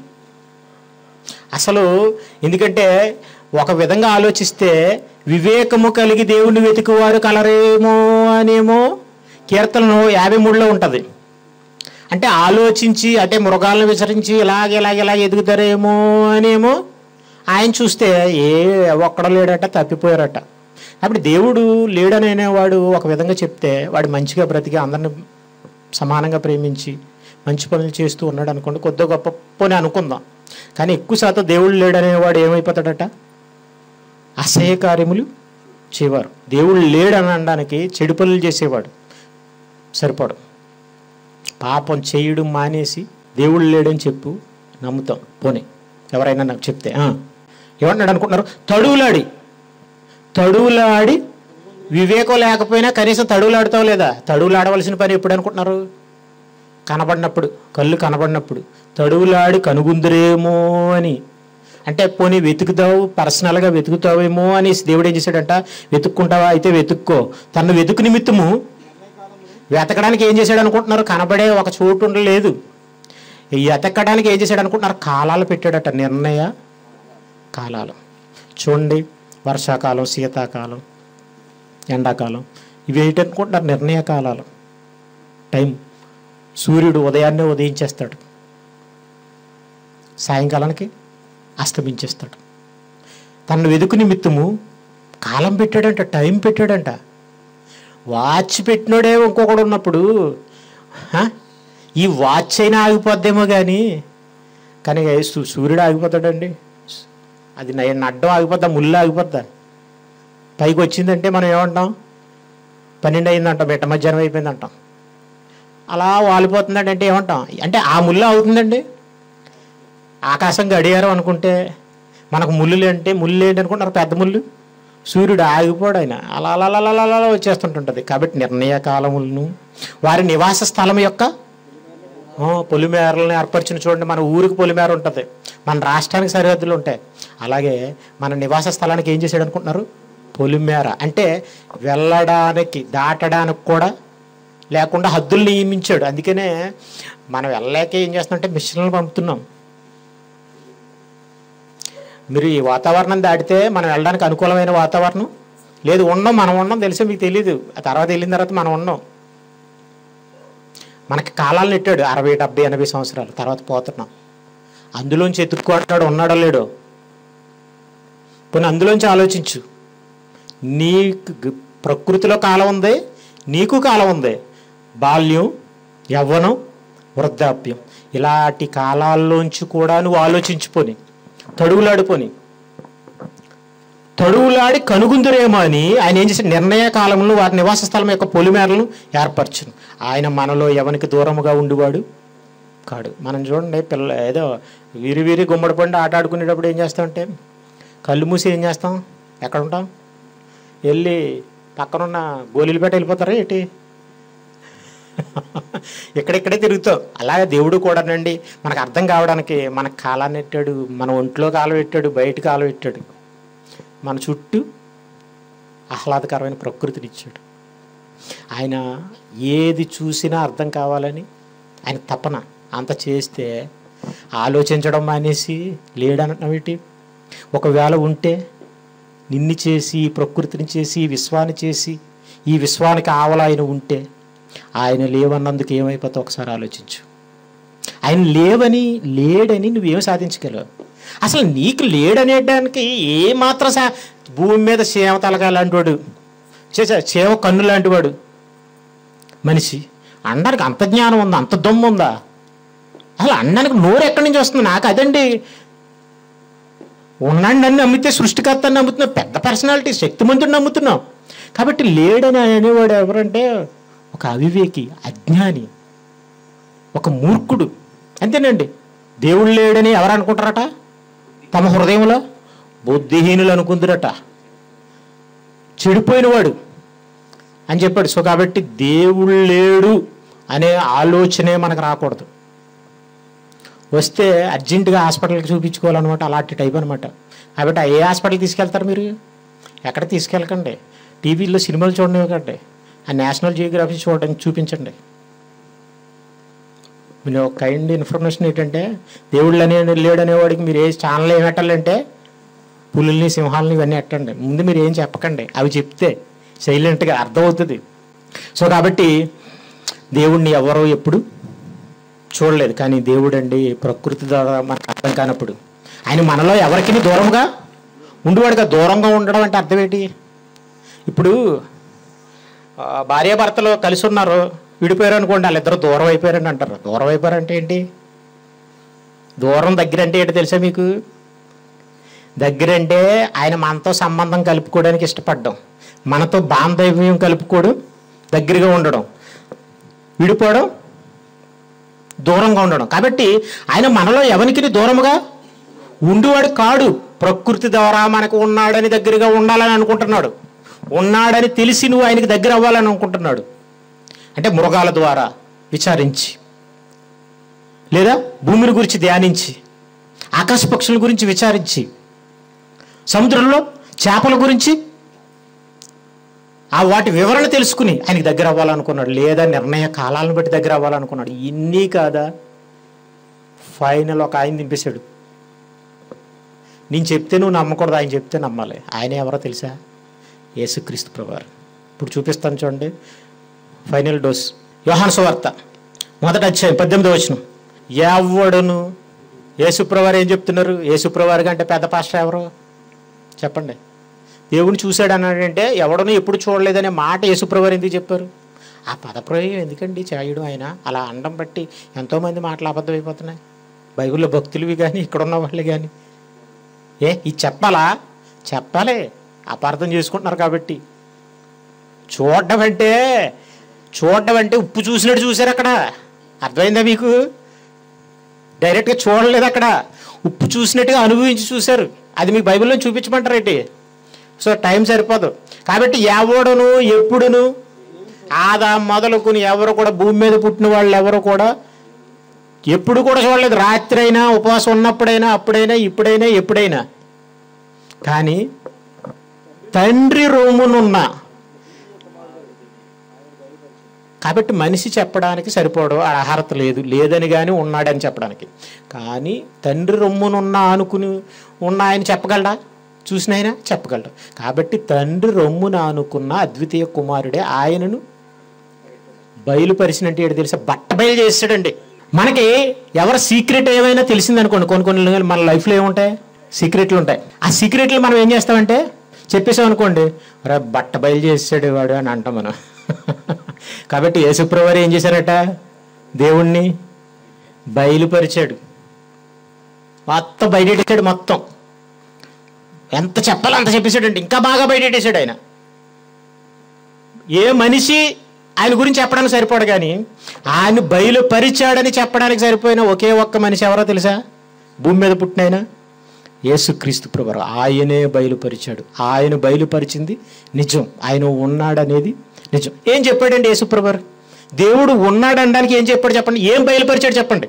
అసలు ఎందుకంటే ఒక విధంగా ఆలోచిస్తే వివేకము కలిగి దేవుణ్ణి వెతుకువారు కలరేమో అనేమో కీర్తనలు యాభై మూడులో ఉంటుంది అంటే ఆలోచించి అంటే మృగాలను విసరించి ఇలాగ ఇలాగ ఇలాగ ఎదుగుతారేమో అనేమో ఆయన చూస్తే ఏ ఒక్కడ లేడట తప్పిపోయారట అప్పుడు దేవుడు లేడనేవాడు ఒక విధంగా చెప్తే వాడు మంచిగా బ్రతికి అందరిని సమానంగా ప్రేమించి మంచి పనులు చేస్తూ ఉన్నాడు అనుకోండి కొద్ది గొప్ప పోనీ అనుకుందాం కానీ ఎక్కువ శాతం దేవుడు లేడనేవాడు ఏమైపోతాడట అసహ్య కార్యములు చేవారు దేవుడు లేడని అనడానికి చెడు పనులు చేసేవాడు సరిపడు పాపం చేయడం మానేసి దేవుడు లేడని చెప్పు నమ్ముతాం పోనీ ఎవరైనా నాకు చెప్తే ఆ. ఏమంటున్నాడు అనుకుంటున్నారు తడువులాడి తడువులాడి వివేకం లేకపోయినా కనీసం తడువులాడుతావు లేదా తడువులాడవలసిన పని ఎప్పుడు అనుకుంటున్నారు కనబడినప్పుడు కళ్ళు కనబడినప్పుడు తడువులాడి కనుగుందురేమో అని అంటే పోనీ వెతుకుతావు పర్సనల్గా వెతుకుతావేమో అని దేవుడు ఏం చేశాడంట వెతుక్కుంటావా అయితే వెతుక్కో తను వెతుకు నిమిత్తము వెతకడానికి ఏం చేశాడు అనుకుంటున్నారు కనబడే ఒక చోటు ఉండలేదు ఈ వెతకడానికి ఏం చేశాడు అనుకుంటున్నారు కాలాలు పెట్టాడట నిర్ణయ కాలాలు చూడండి వర్షాకాలం శీతాకాలం ఎండాకాలం ఇవి ఏంటనుకుంటున్నారు నిర్ణయ కాలాలు టైం సూర్యుడు ఉదయాన్నే ఉదయించేస్తాడు సాయంకాలానికి అస్తమించేస్తాడు తను వెతుకు నిమిత్తము కాలం పెట్టాడంట టైం పెట్టాడంట వాచ్ పెట్టినోడే ఇంకొకడు ఉన్నప్పుడు హ? ఈ వాచ్ అయినా ఆగిపోద్దేమో కానీ కానీ సూ- సూర్యుడు ఆగిపోతాడండి అది నయ- నడ్డం ఆగిపోద్దా ముళ్ళు ఆగిపోద్దా పైకి వచ్చిందంటే మనం ఏమంటాం పన్నెండు అయిందంటాం బిట్ట మధ్యాహ్నం అయిపోయిందంటాం అలా వాలిపోతుందండి అంటే ఏమంటాం అంటే ఆ ముళ్ళు అవుతుందండి ఆకాశం గడియారం అనుకుంటే మనకు ముళ్ళు అంటే ముళ్ళు ఏంటి అనుకుంటారు పెద్ద ముళ్ళు సూర్యుడు ఆగిపోడు ఆయన అలా అలా అలా అలా అలా వచ్చేస్తుంటుంటుంది కాబట్టి నిర్ణయ కాలములను వారి నివాస స్థలం యొక్క ఆ, పొలిమేరలను ఏర్పరిచిన చూడండి మన ఊరికి పొలిమేర ఉంటుంది మన రాష్ట్రానికి సరిహద్దులు ఉంటాయి అలాగే మన నివాస స్థలానికి ఏం చేశాడు అనుకుంటున్నారు పొలిమేర అంటే వెళ్ళడానికి దాటడానికి కూడా లేకుండా హద్దులు నియమించాడు అందుకనే మనం వెళ్ళలేక ఏం చేస్తున్నామంటే మిషన్లు పంపుతున్నాం మీరు ఈ వాతావరణం దాటితే మనం వెళ్ళడానికి అనుకూలమైన వాతావరణం లేదు ఉన్నాం మనం ఉన్నాం తెలిసి మీకు తెలియదు ఆ తర్వాత వెళ్ళిన తర్వాత మనం ఉన్నాం మనకి కాలాలు నెట్టాడు అరవై డెబ్బై ఎనభై సంవత్సరాలు తర్వాత పోతున్నాం అందులోంచి ఎత్తుక్కుంటాడు ఉన్నాడో లేడో పోనీ అందులోంచి ఆలోచించు నీకు గ- ప్రకృతిలో కాలం ఉంది నీకు కాలం ఉంది బాల్యం యవ్వనం వృద్ధాప్యం ఇలాంటి కాలాల్లోంచి కూడా నువ్వు ఆలోచించుకొని తడువులాడిపోని తడువులాడి కనుగుందురేమో అని ఆయన ఏం చేసిన నిర్ణయ కాలంలో వారి నివాస స్థలం యొక్క పొలిమేరలను ఏర్పరచును ఆయన మనలో ఎవరికి దూరముగా ఉండివాడు కాడు మనం చూడండి పిల్ల ఏదో వీరి వీరి గుమ్మడి పండు ఆట ఆడుకునేటప్పుడు ఏం చేస్తామంటే కళ్ళు మూసి ఏం చేస్తాం ఎక్కడ ఉంటాం వెళ్ళి పక్కనున్న గోళీలపేట వెళ్ళిపోతారా ఏంటి ఇక్కడిక్కడే తిరుగుతాం అలాగే దేవుడు కూడానండి మనకు అర్థం కావడానికి మన కాలాన్ని పెట్టాడు మన ఒంట్లో కాలు పెట్టాడు బయట కాలు పెట్టాడు మన చుట్టూ ఆహ్లాదకరమైన ప్రకృతిని ఇచ్చాడు ఆయన ఏది చూసినా అర్థం కావాలని ఆయన తపన అంత చేస్తే ఆలోచించడం మానేసి లేడనటమేటి ఒకవేళ ఉంటే నిన్ను చేసి ఈ ప్రకృతిని చేసి ఈ విశ్వాన్ని చేసి ఈ విశ్వానికి ఆవల ఆయన ఉంటే ఆయన లేవన్నందుకు ఏమైపోతావు ఒకసారి ఆలోచించు ఆయన లేవని లేడని నువ్వేం సాధించగలవు అసలు నీకు లేడనేటానికి ఏమాత్రం సా భూమి మీద సేవ తలగా లాంటివాడు చేసా సేవ కన్ను లాంటివాడు మనిషి అనడానికి అంత జ్ఞానం ఉందా అంత దమ్ము ఉందా అసలు అనడానికి నోరు ఎక్కడి నుంచి వస్తుంది నాకు అదండి ఉన్నాడు నన్ను నమ్మితే సృష్టికర్తని నమ్ముతున్నాం పెద్ద పర్సనాలిటీ శక్తిమంతుడిని నమ్ముతున్నాం కాబట్టి లేడని అనేవాడు ఎవరంటే ఒక అవివేకి అజ్ఞాని ఒక మూర్ఖుడు అంతేనండి దేవుడు లేడని ఎవరు అనుకుంటారట తమ హృదయంలో బుద్ధిహీనులు అనుకుందరట చెడిపోయినవాడు అని చెప్పాడు సో కాబట్టి దేవుడు లేడు అనే ఆలోచనే మనకు రాకూడదు వస్తే అర్జెంటుగా హాస్పిటల్కి చూపించుకోవాలన్నమాట అలాంటి టైప్ అనమాట కాబట్టి ఏ హాస్పిటల్కి తీసుకెళ్తారు మీరు ఎక్కడ తీసుకెళ్ళకండి టీవీలో సినిమాలు చూడనివ్వకండి ఆ నేషనల్ జియోగ్రఫీ చూడడానికి చూపించండి మీరు ఒక కైండ్ ఇన్ఫర్మేషన్ ఏంటంటే దేవుళ్ళు అనే లేడనేవాడికి మీరు ఏ ఛానల్ ఏం పెట్టాలంటే పులుల్ని సింహాలని ఇవన్నీ ఎట్టండి ముందు మీరు ఏం చెప్పకండి అవి చెప్తే సైలెంట్గా అర్థమవుతుంది సో కాబట్టి దేవుణ్ణి ఎవరో ఎప్పుడు చూడలేదు కానీ దేవుడు అండి ప్రకృతి ద్వారా మనకు అర్థం కానప్పుడు ఆయన మనలో ఎవరికి దూరంగా ఉండివాడుగా దూరంగా ఉండడం అంటే అర్థం ఏంటి ఇప్పుడు ఆ, భార్యాభర్తలు కలిసి ఉన్నారు విడిపోయారు అనుకోండి వాళ్ళిద్దరు దూరం అయిపోయారని అంటారు దూరం అయిపోయారంటే ఏంటి దూరం దగ్గర అంటే ఏంటి తెలుసా మీకు దగ్గర అంటే ఆయన మనతో సంబంధం కలుపుకోవడానికి ఇష్టపడ్డం మనతో బాంధవ్యం కలుపుకోవడం దగ్గరగా ఉండడం విడిపోవడం దూరంగా ఉండడం కాబట్టి ఆయన మనలో ఎవరికి దూరముగా ఉండివాడు కాడు ప్రకృతి ద్వారా మనకు ఉన్నాడని దగ్గరగా ఉండాలని అనుకుంటున్నాడు ఉన్నాడని తెలిసి నువ్వు ఆయనకి దగ్గర అవ్వాలని అనుకుంటున్నాడు అంటే మృగాల ద్వారా విచారించి లేదా భూమిని గురించి ధ్యానించి ఆకాశ పక్షుల గురించి విచారించి సముద్రంలో చేపల గురించి ఆ వాటి వివరణ తెలుసుకుని ఆయనకి దగ్గర అవ్వాలనుకున్నాడు లేదా నిర్ణయ కాలాలను బట్టి దగ్గర అవ్వాలనుకున్నాడు ఇన్ని కాదా ఫైనల్ ఒక ఆయన దింపేశాడు నేను చెప్తే నువ్వు నమ్మకూడదు ఆయన చెప్తే నమ్మాలి ఆయన ఎవరో తెలుసా యేసుక్రీస్తు ప్రభువారు ఇప్పుడు చూపిస్తాను చూడండి ఫైనల్ డోస్ యోహాను సువార్త మొదట అధ్యాయం పద్దెనిమిది వచ్చిన ఎవడును యేసుప్రవారు ఏం చెప్తున్నారు యేసుప్రవారు కంటే పెద్ద పాస్టర్ ఎవరు చెప్పండి దేవుని చూశాడు అన్నాడంటే ఎవడను ఎప్పుడు చూడలేదనే మాట యేసుప్రవారు ఎందుకు చెప్పారు ఆ పదప్రయోగం ఎందుకండి చేయడం ఆయన అలా అండం బట్టి ఎంతోమంది మాటలు అబద్ధం అయిపోతున్నాయి బైబిల్లో భక్తులవి కానీ ఇక్కడ ఉన్న వాళ్ళు కానీ ఏ ఇది చెప్పాలా చెప్పాలి అపార్థం చేసుకుంటున్నారు కాబట్టి చూడడం అంటే చూడడం అంటే ఉప్పు చూసినట్టు చూశారు అక్కడ అర్థమైందా మీకు డైరెక్ట్గా చూడలేదు అక్కడ ఉప్పు చూసినట్టుగా అనుభవించి చూశారు అది మీకు బైబిల్లో చూపించమంటారేంటి సో టైం సరిపోదు కాబట్టి ఎవడును ఎప్పుడును ఆదా మొదలుకుని ఎవరు కూడా భూమి మీద పుట్టిన వాళ్ళు ఎవరు కూడా ఎప్పుడు కూడా చూడలేదు రాత్రి అయినా ఉపవాసం ఉన్నప్పుడైనా అప్పుడైనా ఇప్పుడైనా ఎప్పుడైనా కానీ తండ్రి రూమునున్న కాబట్టి మనిషి చెప్పడానికి సరిపోవడం ఆ అర్హత లేదు లేదని కానీ ఉన్నాడని చెప్పడానికి కానీ తండ్రి రొమ్మునున్న అనుకుని ఉన్న ఆయన చెప్పగలడా చూసిన ఆయన చెప్పగలడు కాబట్టి తండ్రి రొమ్మున అనుకున్న అద్వితీయ కుమారుడే ఆయనను బయలుపరిచినట్టు ఏంటి తెలుసా బట్ట బయలు చేస్తాడండి మనకి ఎవరి సీక్రెట్ ఏమైనా తెలిసిందనుకోండి కొన్ని కొన్ని మన లైఫ్లో ఏముంటాయి సీక్రెట్లు ఉంటాయి ఆ సీక్రెట్లు మనం ఏం చేస్తామంటే చెప్పేసాం అనుకోండి రే బట్ట బయలు చేసాడు వాడు అని అంటాం మనం కాబట్టి యేసుప్రవారు ఏం చేశారట దేవుణ్ణి బయలుపరిచాడు మొత్తం బయటెట్టాడు మొత్తం ఎంత చెప్పాలో అంత చెప్పేశాడండి ఇంకా బాగా బయటెట్టేశాడు ఆయన ఏ మనిషి ఆయన గురించి చెప్పడానికి సరిపోడు కానీ ఆయన బయలుపరిచాడని చెప్పడానికి సరిపోయిన ఒకే ఒక్క మనిషి ఎవరో తెలుసా భూమి మీద పుట్టిన ఆయన యేసుక్రీస్తు ప్రభు ఆయనే బయలుపరిచాడు ఆయన బయలుపరిచింది నిజం ఆయన ఉన్నాడనేది నిజం ఏం చెప్పాడండి యేసుప్రభు దేవుడు ఉన్నాడనడానికి ఏం చెప్పాడు చెప్పండి ఏం బయలుపరిచాడు చెప్పండి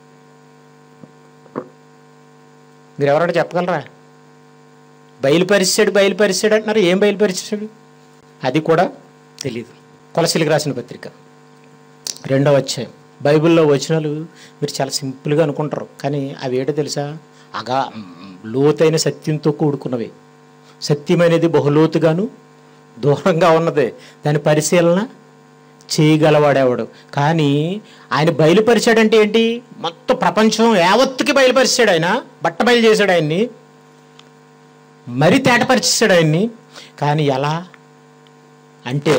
మీరు ఎవరైనా చెప్పగలరా బయలుపరిచాడు బయలుపరిచాడు అంటున్నారు ఏం బయలుపరిచాడు అది కూడా తెలియదు కొలసిలికి రాసిన పత్రిక రెండవ అధ్యాయం బైబిల్లో వచనాలు మీరు చాలా సింపుల్గా అనుకుంటారు కానీ అవి ఏంటో తెలుసా అగా లోతైన సత్యంతో కూడుకున్నవి సత్యం అనేది బహులోతుగాను దూరంగా ఉన్నది దాని పరిశీలన చేయగలవాడేవాడు కానీ ఆయన బయలుపరిచాడంటే ఏంటి మొత్తం ప్రపంచం యావత్తుకి బయలుపరిచాడు ఆయన బట్ట బయలు చేశాడు ఆయన్ని మరి తేటపరిచేశాడు ఆయన్ని కానీ ఎలా అంటే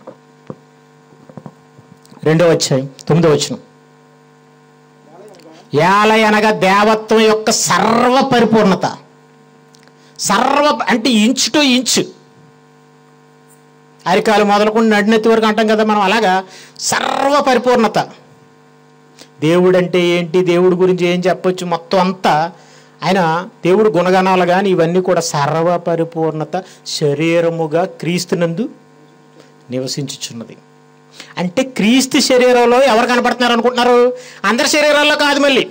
రెండో అధ్యాయం తొమ్మిదో వచ్చిన ఏలయనగా దేవత్వం యొక్క సర్వ పరిపూర్ణత సర్వ అంటే ఇంచు టు ఇంచు అరికాలు మొదలుకొని నడినెత్తి వరకు అంటాం కదా మనం అలాగా సర్వ పరిపూర్ణత దేవుడు అంటే ఏంటి దేవుడి గురించి ఏం చెప్పొచ్చు మొత్తం అంతా ఆయన దేవుడు గుణగణాలు కానీ ఇవన్నీ కూడా సర్వ పరిపూర్ణత శరీరముగా క్రీస్తునందు నివసించుచున్నది అంటే క్రీస్తు శరీరంలో ఎవరు కనపడుతున్నారు అనుకుంటున్నారు అందరి శరీరాల్లో కాదు మళ్ళీ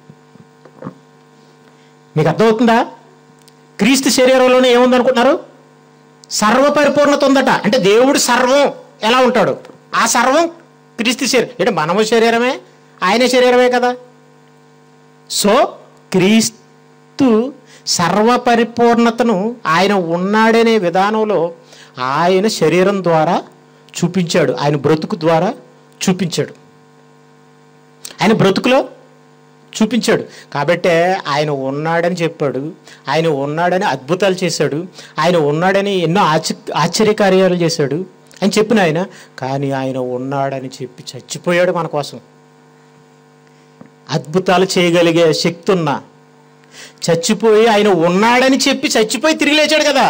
మీకు అర్థమవుతుందా క్రీస్తు శరీరంలోనే ఏముంది అనుకుంటున్నారు సర్వ పరిపూర్ణత ఉందట అంటే దేవుడు సర్వం ఎలా ఉంటాడు ఆ సర్వం క్రీస్తు శరీరం అంటే మనము శరీరమే ఆయన శరీరమే కదా సో క్రీస్తు సర్వ పరిపూర్ణతను ఆయన ఉన్నాడనే విధానంలో ఆయన శరీరం ద్వారా చూపించాడు ఆయన బ్రతుకు ద్వారా చూపించాడు ఆయన బ్రతుకులో చూపించాడు కాబట్టే ఆయన ఉన్నాడని చెప్పాడు ఆయన ఉన్నాడని అద్భుతాలు చేశాడు ఆయన ఉన్నాడని ఎన్నో ఆశ్చ ఆశ్చర్యకార్యాలు చేశాడు అని చెప్పిన ఆయన కానీ ఆయన ఉన్నాడని చెప్పి చచ్చిపోయాడు మన కోసం అద్భుతాలు చేయగలిగే శక్తి ఉన్నా చచ్చిపోయి ఆయన ఉన్నాడని చెప్పి చచ్చిపోయి తిరిగి లేచాడు కదా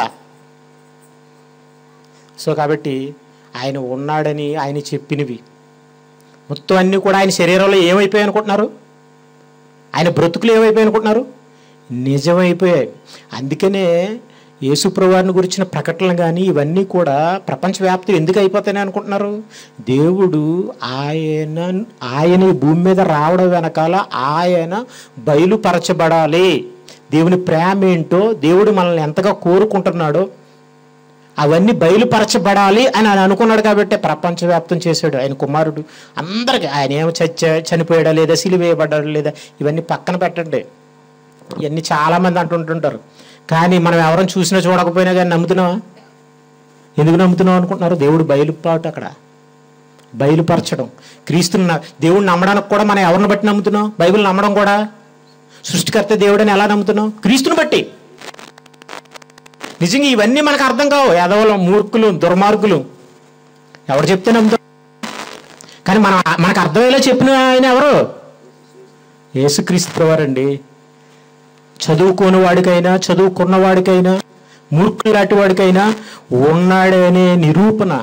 సో కాబట్టి ఆయన ఉన్నాడని ఆయన చెప్పినవి మొత్తం అన్నీ కూడా ఆయన శరీరంలో ఏమైపోయాయి అనుకుంటున్నారు ఆయన బ్రతుకులు ఏమైపోయాయి అనుకుంటున్నారు నిజమైపోయాయి అందుకనే యేసుప్రవారిని గురించిన ప్రకటనలు కానీ ఇవన్నీ కూడా ప్రపంచవ్యాప్తం ఎందుకు అయిపోతాయని అనుకుంటున్నారు దేవుడు ఆయన ఆయన ఈ భూమి మీద రావడం వెనకాల ఆయన బయలుపరచబడాలి దేవుని ప్రేమ ఏంటో దేవుడు మనల్ని ఎంతగా కోరుకుంటున్నాడో అవన్నీ బయలుపరచబడాలి అని ఆయన అనుకున్నాడు కాబట్టి ప్రపంచవ్యాప్తం చేశాడు ఆయన కుమారుడు అందరికి ఆయన ఏమో చచ్చ చనిపోయాడా లేదా సిలివేయబడ్డాడు లేదా ఇవన్నీ పక్కన పెట్టండి ఇవన్నీ చాలామంది అంటుంటుంటారు కానీ మనం ఎవరైనా చూసినా చూడకపోయినా కానీ నమ్ముతున్నావా ఎందుకు నమ్ముతున్నావు అనుకుంటున్నారు దేవుడు బయలుపాటు అక్కడ బయలుపరచడం క్రీస్తుని న- దేవుడిని నమ్మడానికి కూడా మనం ఎవరిని బట్టి నమ్ముతున్నాం బైబిల్ నమ్మడం కూడా సృష్టికర్త దేవుడని ఎలా నమ్ముతున్నాం క్రీస్తుని బట్టి నిజంగా ఇవన్నీ మనకు అర్థం కావు యాదవులు మూర్ఖులు దుర్మార్గులు ఎవరు చెప్తే నమ్ముతాం కానీ మన మనకు అర్థమయ్యేలా చెప్పిన ఆయన ఎవరు యేసుక్రీస్తు ప్రభువారండి చదువుకోని వాడికైనా చదువుకున్న వాడికైనా మూర్ఖులు లాంటి వాడికైనా ఉన్నాడనే నిరూపణ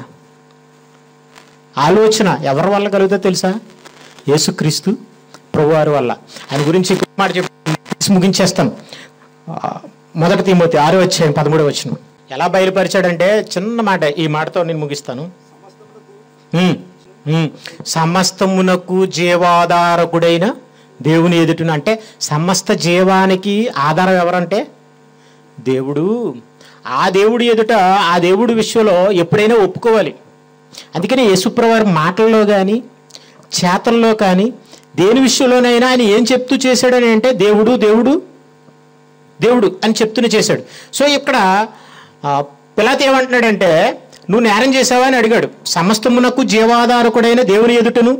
ఆలోచన ఎవరి వల్ల కలుగుతుందో తెలుసా యేసుక్రీస్తు ప్రభువారి వల్ల ఆయన గురించి ఇంకో మాట చెప్పి ముగించేస్తాను ఆ, మొదటి తిమోతి ఆరో వచ్చాయి పదమూడో వచ్చిన ఎలా బయలుపరిచాడంటే చిన్న మాట ఈ మాటతో నేను ముగిస్తాను ఉమ్, ఉమ్. సమస్తమునకు జీవాధారకుడైన దేవుని ఎదుటిన అంటే సమస్త జీవానికి ఆధారం ఎవరంటే దేవుడు ఆ దేవుడి ఎదుట ఆ దేవుడి విషయంలో ఎప్పుడైనా ఒప్పుకోవాలి అందుకని యేసుప్రవారి మాటల్లో కానీ చేతల్లో కానీ దేని విషయంలోనైనా ఆయన ఏం చెప్తూ చేశాడని అంటే దేవుడు దేవుడు దేవుడు అని చెప్తూనే చేశాడు సో ఇక్కడ ఆ, పిలాత్ ఏమంటున్నాడంటే నువ్వు నేరం చేసావా అని అడిగాడు సమస్తమునకు జీవాధారకుడైన దేవుని ఎదుటను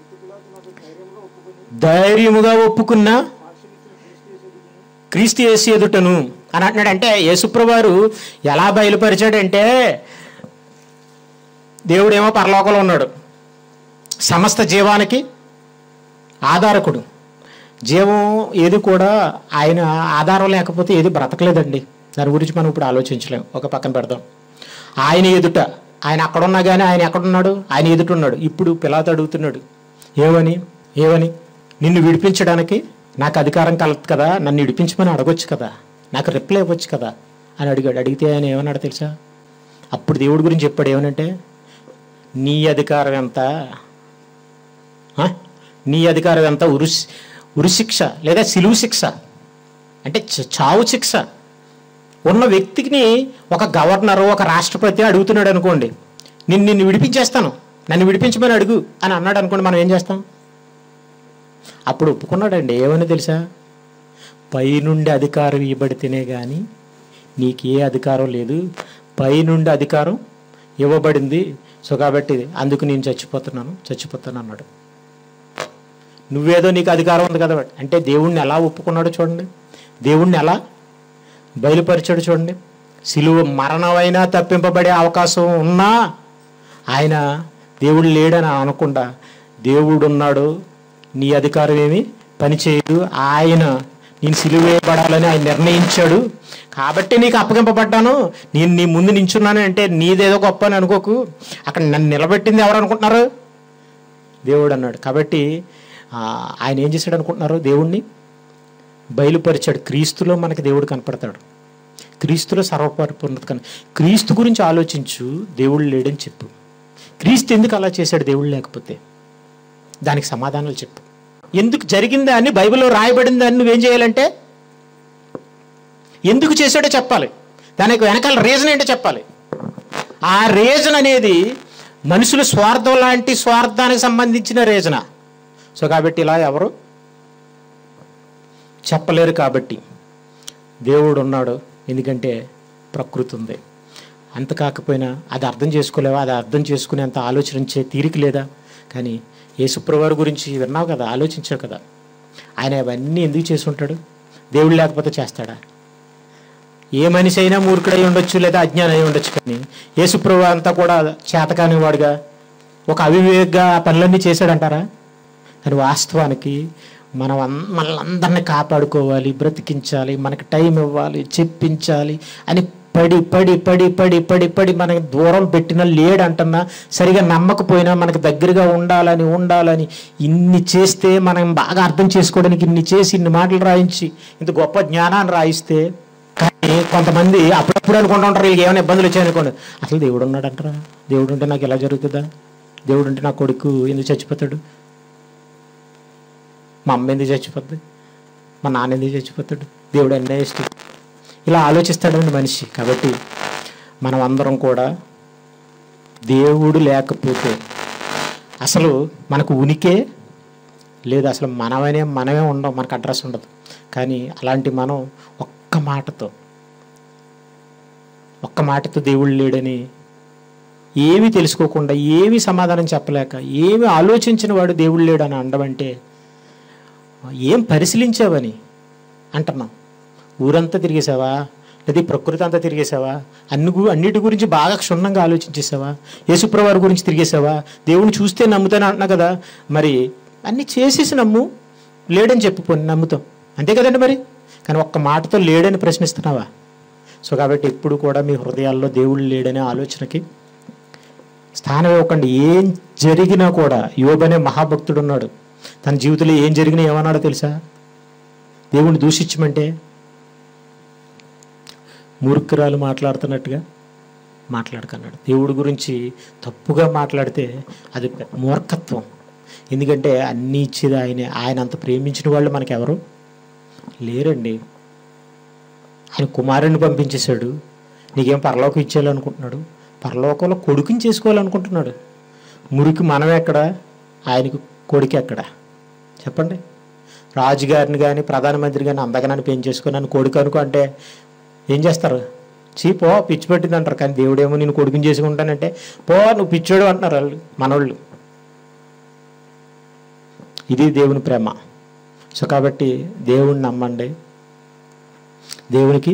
ధైర్యముగా ఒప్పుకున్న క్రీస్తు యేసు ఎదుటను అని అంటున్నాడు అంటే యేసుప్రవారు ఎలా బయలుపరిచాడంటే దేవుడేమో పరలోకంలో ఉన్నాడు సమస్త జీవానికి ఆధారకుడు జీవం ఏది కూడా ఆయన ఆధారం లేకపోతే ఏది బ్రతకలేదండి దాని గురించి మనం ఇప్పుడు ఆలోచించలేం ఒక పక్కన పెడదాం ఆయన ఎదుట ఆయన అక్కడ ఉన్నా కానీ ఆయన ఎక్కడున్నాడు ఆయన ఎదుట ఉన్నాడు ఇప్పుడు పిలాత అడుగుతున్నాడు ఏమని ఏమని నిన్ను విడిపించడానికి నాకు అధికారం కలదు కదా నన్ను విడిపించమని అడగొచ్చు కదా నాకు రిప్లై ఇవ్వచ్చు కదా అని అడిగాడు అడిగితే ఆయన ఏమన్నాడు తెలుసా అప్పుడు దేవుడి గురించి చెప్పాడు ఏమనంటే నీ అధికారం ఎంత ఆ? నీ అధికారం ఎంత ఉరి ఉరిశిక్ష లేదా సిలువు శిక్ష అంటే చ- చావు శిక్ష ఉన్న వ్యక్తిని ఒక గవర్నర్ ఒక రాష్ట్రపతి అడుగుతున్నాడు అనుకోండి నిన్ను నిన్ను విడిపించేస్తాను నన్ను విడిపించమని అడుగు అని అన్నాడు అనుకోండి మనం ఏం చేస్తాం అప్పుడు ఒప్పుకున్నాడండి ఏమని తెలుసా పైనుండి అధికారం ఇవ్వబడితేనే కానీ నీకు ఏ అధికారం లేదు పైనుండి అధికారం ఇవ్వబడింది సో కాబట్టి అందుకు నేను చచ్చిపోతున్నాను చచ్చిపోతాను అన్నాడు నువ్వేదో నీకు అధికారం ఉంది కదా అంటే దేవుణ్ణి ఎలా ఒప్పుకున్నాడో చూడండి దేవుణ్ణి ఎలా బయలుపరిచాడు చూడండి సిలువ మరణమైనా తప్పింపబడే అవకాశం ఉన్నా ఆయన దేవుడు లేడని అనకుండా దేవుడు ఉన్నాడు నీ అధికారం ఏమి పనిచేయదు ఆయన నేను సిలువ వేయబడాలని ఆయన నిర్ణయించాడు కాబట్టి నీకు అప్పగింపబడ్డాను నేను నీ ముందు నించున్నాను అంటే నీదేదో గొప్ప అని అనుకోకు అక్కడ నన్ను నిలబెట్టింది ఎవరు అనుకుంటున్నారు దేవుడు అన్నాడు కాబట్టి ఆ, ఆయన ఏం చేశాడు అనుకుంటున్నారు దేవుణ్ణి బయలుపరిచాడు క్రీస్తులో మనకి దేవుడు కనపడతాడు క్రీస్తులో సర్వపరిపూర్ణత కన క్రీస్తు గురించి ఆలోచించు దేవుడు లేడని చెప్పు క్రీస్తు ఎందుకు అలా చేశాడు దేవుడు లేకపోతే దానికి సమాధానాలు చెప్పు ఎందుకు జరిగిందా అని బైబిల్లో రాయబడిందా అని నువ్వేం చేయాలంటే ఎందుకు చేశాడో చెప్పాలి దానికి వెనకాల రీజన్ ఏంటో చెప్పాలి ఆ రీజన్ అనేది మనుషుల స్వార్థం లాంటి స్వార్థానికి సంబంధించిన రీజనా సో కాబట్టి ఇలా ఎవరు చెప్పలేరు కాబట్టి దేవుడు ఉన్నాడు ఎందుకంటే ప్రకృతి ఉంది అంత కాకపోయినా అది అర్థం చేసుకోలేవా అది అర్థం చేసుకునేంత ఆలోచించే తీరిక లేదా కానీ యేసుప్రవారి గురించి విన్నావు కదా ఆలోచించావు కదా ఆయన అవన్నీ ఎందుకు చేసి ఉంటాడు దేవుడు లేకపోతే చేస్తాడా ఏ మనిషి అయినా మూర్ఖుడై ఉండొచ్చు లేదా అజ్ఞానం అయి ఉండొచ్చు కానీ యేసుప్రభు అంతా కూడా చేతకాని వాడుగా ఒక అవివేకగా ఆ పనులన్నీ చేశాడంటారా కానీ వాస్తవానికి మనం అన్- మనల్ని అందరిని కాపాడుకోవాలి బ్రతికించాలి మనకి టైం ఇవ్వాలి చెప్పించాలి అని పడి పడి పడి పడి పడి పడి మనకి దూరం పెట్టిన లేడంటున్నా సరిగా నమ్మకపోయినా మనకి దగ్గరగా ఉండాలని ఉండాలని ఇన్ని చేస్తే మనం బాగా అర్థం చేసుకోవడానికి ఇన్ని చేసి ఇన్ని మాటలు రాయించి ఇంత గొప్ప జ్ఞానాన్ని రాయిస్తే కానీ కొంతమంది అప్పుడప్పుడు అనుకుంటూ ఉంటారు వీళ్ళకి ఏమైనా ఇబ్బందులు వచ్చాయనుకోండి అసలు దేవుడు ఉన్నాడంటారా దేవుడు ఉంటే నాకు ఎలా జరుగుతుందా దేవుడు ఉంటే నా కొడుకు ఎందుకు చచ్చిపోతాడు మా అమ్మ ఎందుకు చచ్చిపోద్ది మా నాన్న ఎందుకు చచ్చిపోతాడు దేవుడు ఎన్నే ఇష్టం ఇలా ఆలోచిస్తాడండి మనిషి కాబట్టి మనం అందరం కూడా దేవుడు లేకపోతే అసలు మనకు ఉనికే లేదు అసలు మనమనే మనమే ఉండం మనకు అడ్రస్ ఉండదు కానీ అలాంటి మనం ఒక్క మాటతో ఒక్క మాటతో దేవుడు లేడని ఏమీ తెలుసుకోకుండా ఏమీ సమాధానం చెప్పలేక ఏమీ ఆలోచించిన వాడు దేవుడు లేడని అనడం ఏం పరిశీలించావని అంటున్నాం ఊరంతా తిరిగేసావా లేదా ఈ ప్రకృతి అంతా తిరిగేసావా అన్ని గు- అన్నిటి గురించి బాగా క్షుణ్ణంగా ఆలోచించేసావా యేసుప్రవారి గురించి తిరిగేసావా దేవుని చూస్తే నమ్ముతాను అంటున్నా కదా మరి అన్ని చేసేసి నమ్ము లేడని చెప్పుకొని నమ్ముతాం అంతే కదండి మరి కానీ ఒక్క మాటతో లేడని ప్రశ్నిస్తున్నావా సో కాబట్టి ఎప్పుడు కూడా మీ హృదయాల్లో దేవుడు లేడనే ఆలోచనకి స్థానం ఇవ్వకండి ఏం జరిగినా కూడా యోబు అనే మహాభక్తుడు ఉన్నాడు తన జీవితంలో ఏం జరిగినా ఏమన్నాడో తెలుసా దేవుణ్ణి దూషించమంటే మూర్ఖురాలు మాట్లాడుతున్నట్టుగా మాట్లాడకన్నాడు దేవుడి గురించి తప్పుగా మాట్లాడితే అది పె- మూర్ఖత్వం ఎందుకంటే అన్నీ ఇచ్చేది ఆయనే ఆయన అంత ప్రేమించిన వాళ్ళు మనకెవరు లేరండి ఆయన కుమారుని పంపించేశాడు నీకేం పరలోకం ఇచ్చేయాలనుకుంటున్నాడు పరలోకంలో కొడుకుని చేసుకోవాలనుకుంటున్నాడు మురికి మనం ఎక్కడ ఆయనకు కొడుకు ఎక్కడ చెప్పండి రాజుగారిని కానీ ప్రధానమంత్రి కానీ అందగనాన్ని పెంచేసుకొని నన్ను కొడుకు అనుకో అంటే ఏం చేస్తారు చీ పో పిచ్చి పెట్టింది అంటారు కానీ దేవుడేమో నేను కొడుకుని చేసుకుంటానంటే పో నువ్వు పిచ్చోడు అంటున్నారు వాళ్ళు మనోళ్ళు ఇది దేవుని ప్రేమ సో కాబట్టి దేవుణ్ణి నమ్మండి దేవునికి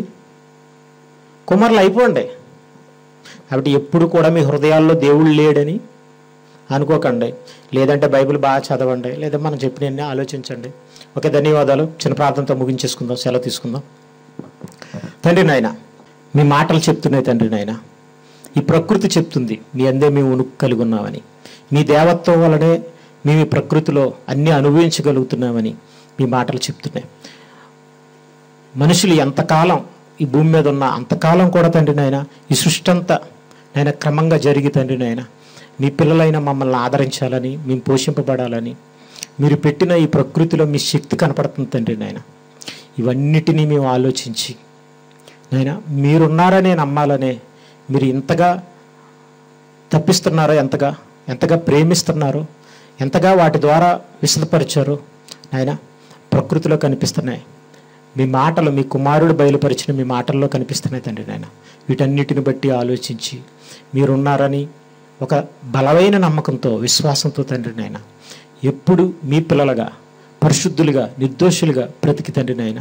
కుమారులు అయిపోండి కాబట్టి ఎప్పుడు కూడా మీ హృదయాల్లో దేవుడు లేడని అనుకోకండి లేదంటే బైబిల్ బాగా చదవండి లేదా మనం చెప్పినవన్నీ ఆలోచించండి ఓకే ధన్యవాదాలు చిన్న ప్రార్థనతో ముగించేసుకుందాం సెలవు తీసుకుందాం తండ్రి నాయన మీ మాటలు చెప్తున్నాయి తండ్రి నాయన ఈ ప్రకృతి చెప్తుంది మీ అందే మేము ఉనుకు కలిగి ఉన్నామని మీ దేవత్వం వలనే మేము ఈ ప్రకృతిలో అన్నీ అనుభవించగలుగుతున్నామని మీ మాటలు చెప్తున్నాయి మనుషులు ఎంతకాలం ఈ భూమి మీద ఉన్న అంతకాలం కూడా తండ్రి నాయన ఈ సృష్టి అంతా నాయన క్రమంగా జరిగి తండ్రి నాయన మీ పిల్లలైన మమ్మల్ని ఆదరించాలని మేము పోషింపబడాలని మీరు పెట్టిన ఈ ప్రకృతిలో మీ శక్తి కనపడుతుంది తండ్రి నాయన ఇవన్నిటినీ మేము ఆలోచించి నాయన మీరున్నారనే నమ్మాలనే మీరు ఇంతగా తప్పిస్తున్నారో ఎంతగా ఎంతగా ప్రేమిస్తున్నారో ఎంతగా వాటి ద్వారా విశదపరిచారో నాయన ప్రకృతిలో కనిపిస్తున్నాయి మీ మాటలు మీ కుమారుడు బయలుపరిచిన మీ మాటల్లో కనిపిస్తున్నాయి తండ్రి నాయన వీటన్నిటిని బట్టి ఆలోచించి మీరున్నారని ఒక బలమైన నమ్మకంతో విశ్వాసంతో తండ్రి నాయన ఎప్పుడు మీ పిల్లలుగా పరిశుద్ధులుగా నిర్దోషులుగా బ్రతికి తండ్రి నాయన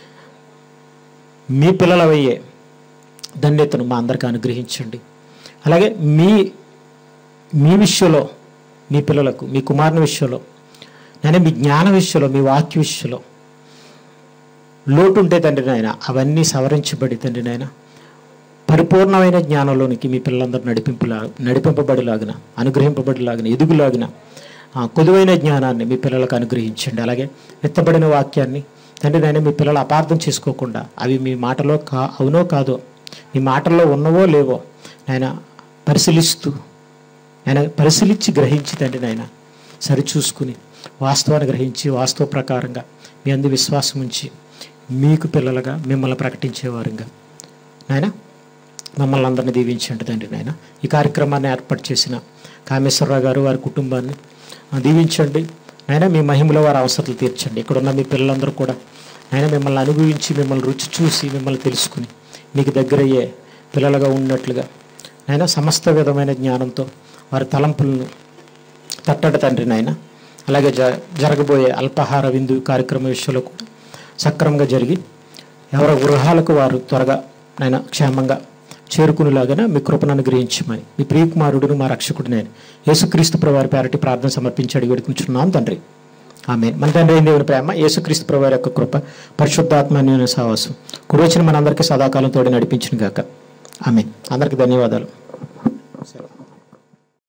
మీ పిల్లలవయ్యే ధన్యతను మా అందరికీ అనుగ్రహించండి అలాగే మీ మీ విషయంలో మీ పిల్లలకు మీ కుమారుని విషయంలో నేను మీ జ్ఞాన విషయంలో మీ వాక్య విషయంలో లోటు ఉంటే తండ్రి నాయన అవన్నీ సవరించబడి తండ్రి నాయన పరిపూర్ణమైన జ్ఞానంలోనికి మీ పిల్లలందరూ నడిపింపులా నడిపింపబడిలాగిన అనుగ్రహింపబడిలాగిన ఎదుగులాగిన ఆ, కొదువైన జ్ఞానాన్ని మీ పిల్లలకు అనుగ్రహించండి అలాగే విత్తబడిన వాక్యాన్ని తండ్రి నాయన మీ పిల్లలు అపార్థం చేసుకోకుండా అవి మీ మాటలో కా అవునో కాదో మీ మాటల్లో ఉన్నవో లేవో నాయన పరిశీలిస్తూ ఆయన పరిశీలించి గ్రహించి తండ్రి నాయన సరిచూసుకుని వాస్తవాన్ని గ్రహించి వాస్తవ ప్రకారంగా మీ అందు విశ్వాసం ఉంచి మీకు పిల్లలుగా మిమ్మల్ని ప్రకటించేవారుగా నాయన మమ్మల్ని అందరినీ దీవించండి తండ్రి నాయన ఈ కార్యక్రమాన్ని ఏర్పాటు చేసిన కామేశ్వరరావు గారు వారి కుటుంబాన్ని ఆ, దీవించండి నాయన మీ మహిమలో వారి అవసరాలు తీర్చండి ఇక్కడ ఉన్న మీ పిల్లలందరూ కూడా నాయన మిమ్మల్ని అనుభవించి మిమ్మల్ని రుచి చూసి మిమ్మల్ని తెలుసుకుని మీకు దగ్గరయ్యే పిల్లలుగా ఉన్నట్లుగా నాయన సమస్త విధమైన జ్ఞానంతో వారి తలంపులను తట్టడు తండ్రి నాయన అలాగే జ జరగబోయే అల్పాహార విందు కార్యక్రమం విషయంలో కూడా సక్రమంగా జరిగి ఎవరి గృహాలకు వారు త్వరగా నాయన క్షేమంగా చేరుకునేలాగా మీ కృపను అనుగ్రహించమని మీ ప్రియకుమారుడును మా రక్షకుడు నేను యేసుక్రీస్తు ప్రవారి పేరటి ప్రార్థన సమర్పించి అడిగి వేడుకుంటున్నాం తండ్రి ఆమె మన తండ్రి అయిన దేవుని ప్రేమ యేసుక్రీస్తు ప్రవారి యొక్క కృప పరిశుద్ధాత్మ అన్యోన్య సహవాసం కుడి వచ్చిన మనందరికీ సదాకాలం తోడి నడిపించిన గాక ఆమె అందరికీ ధన్యవాదాలు సరే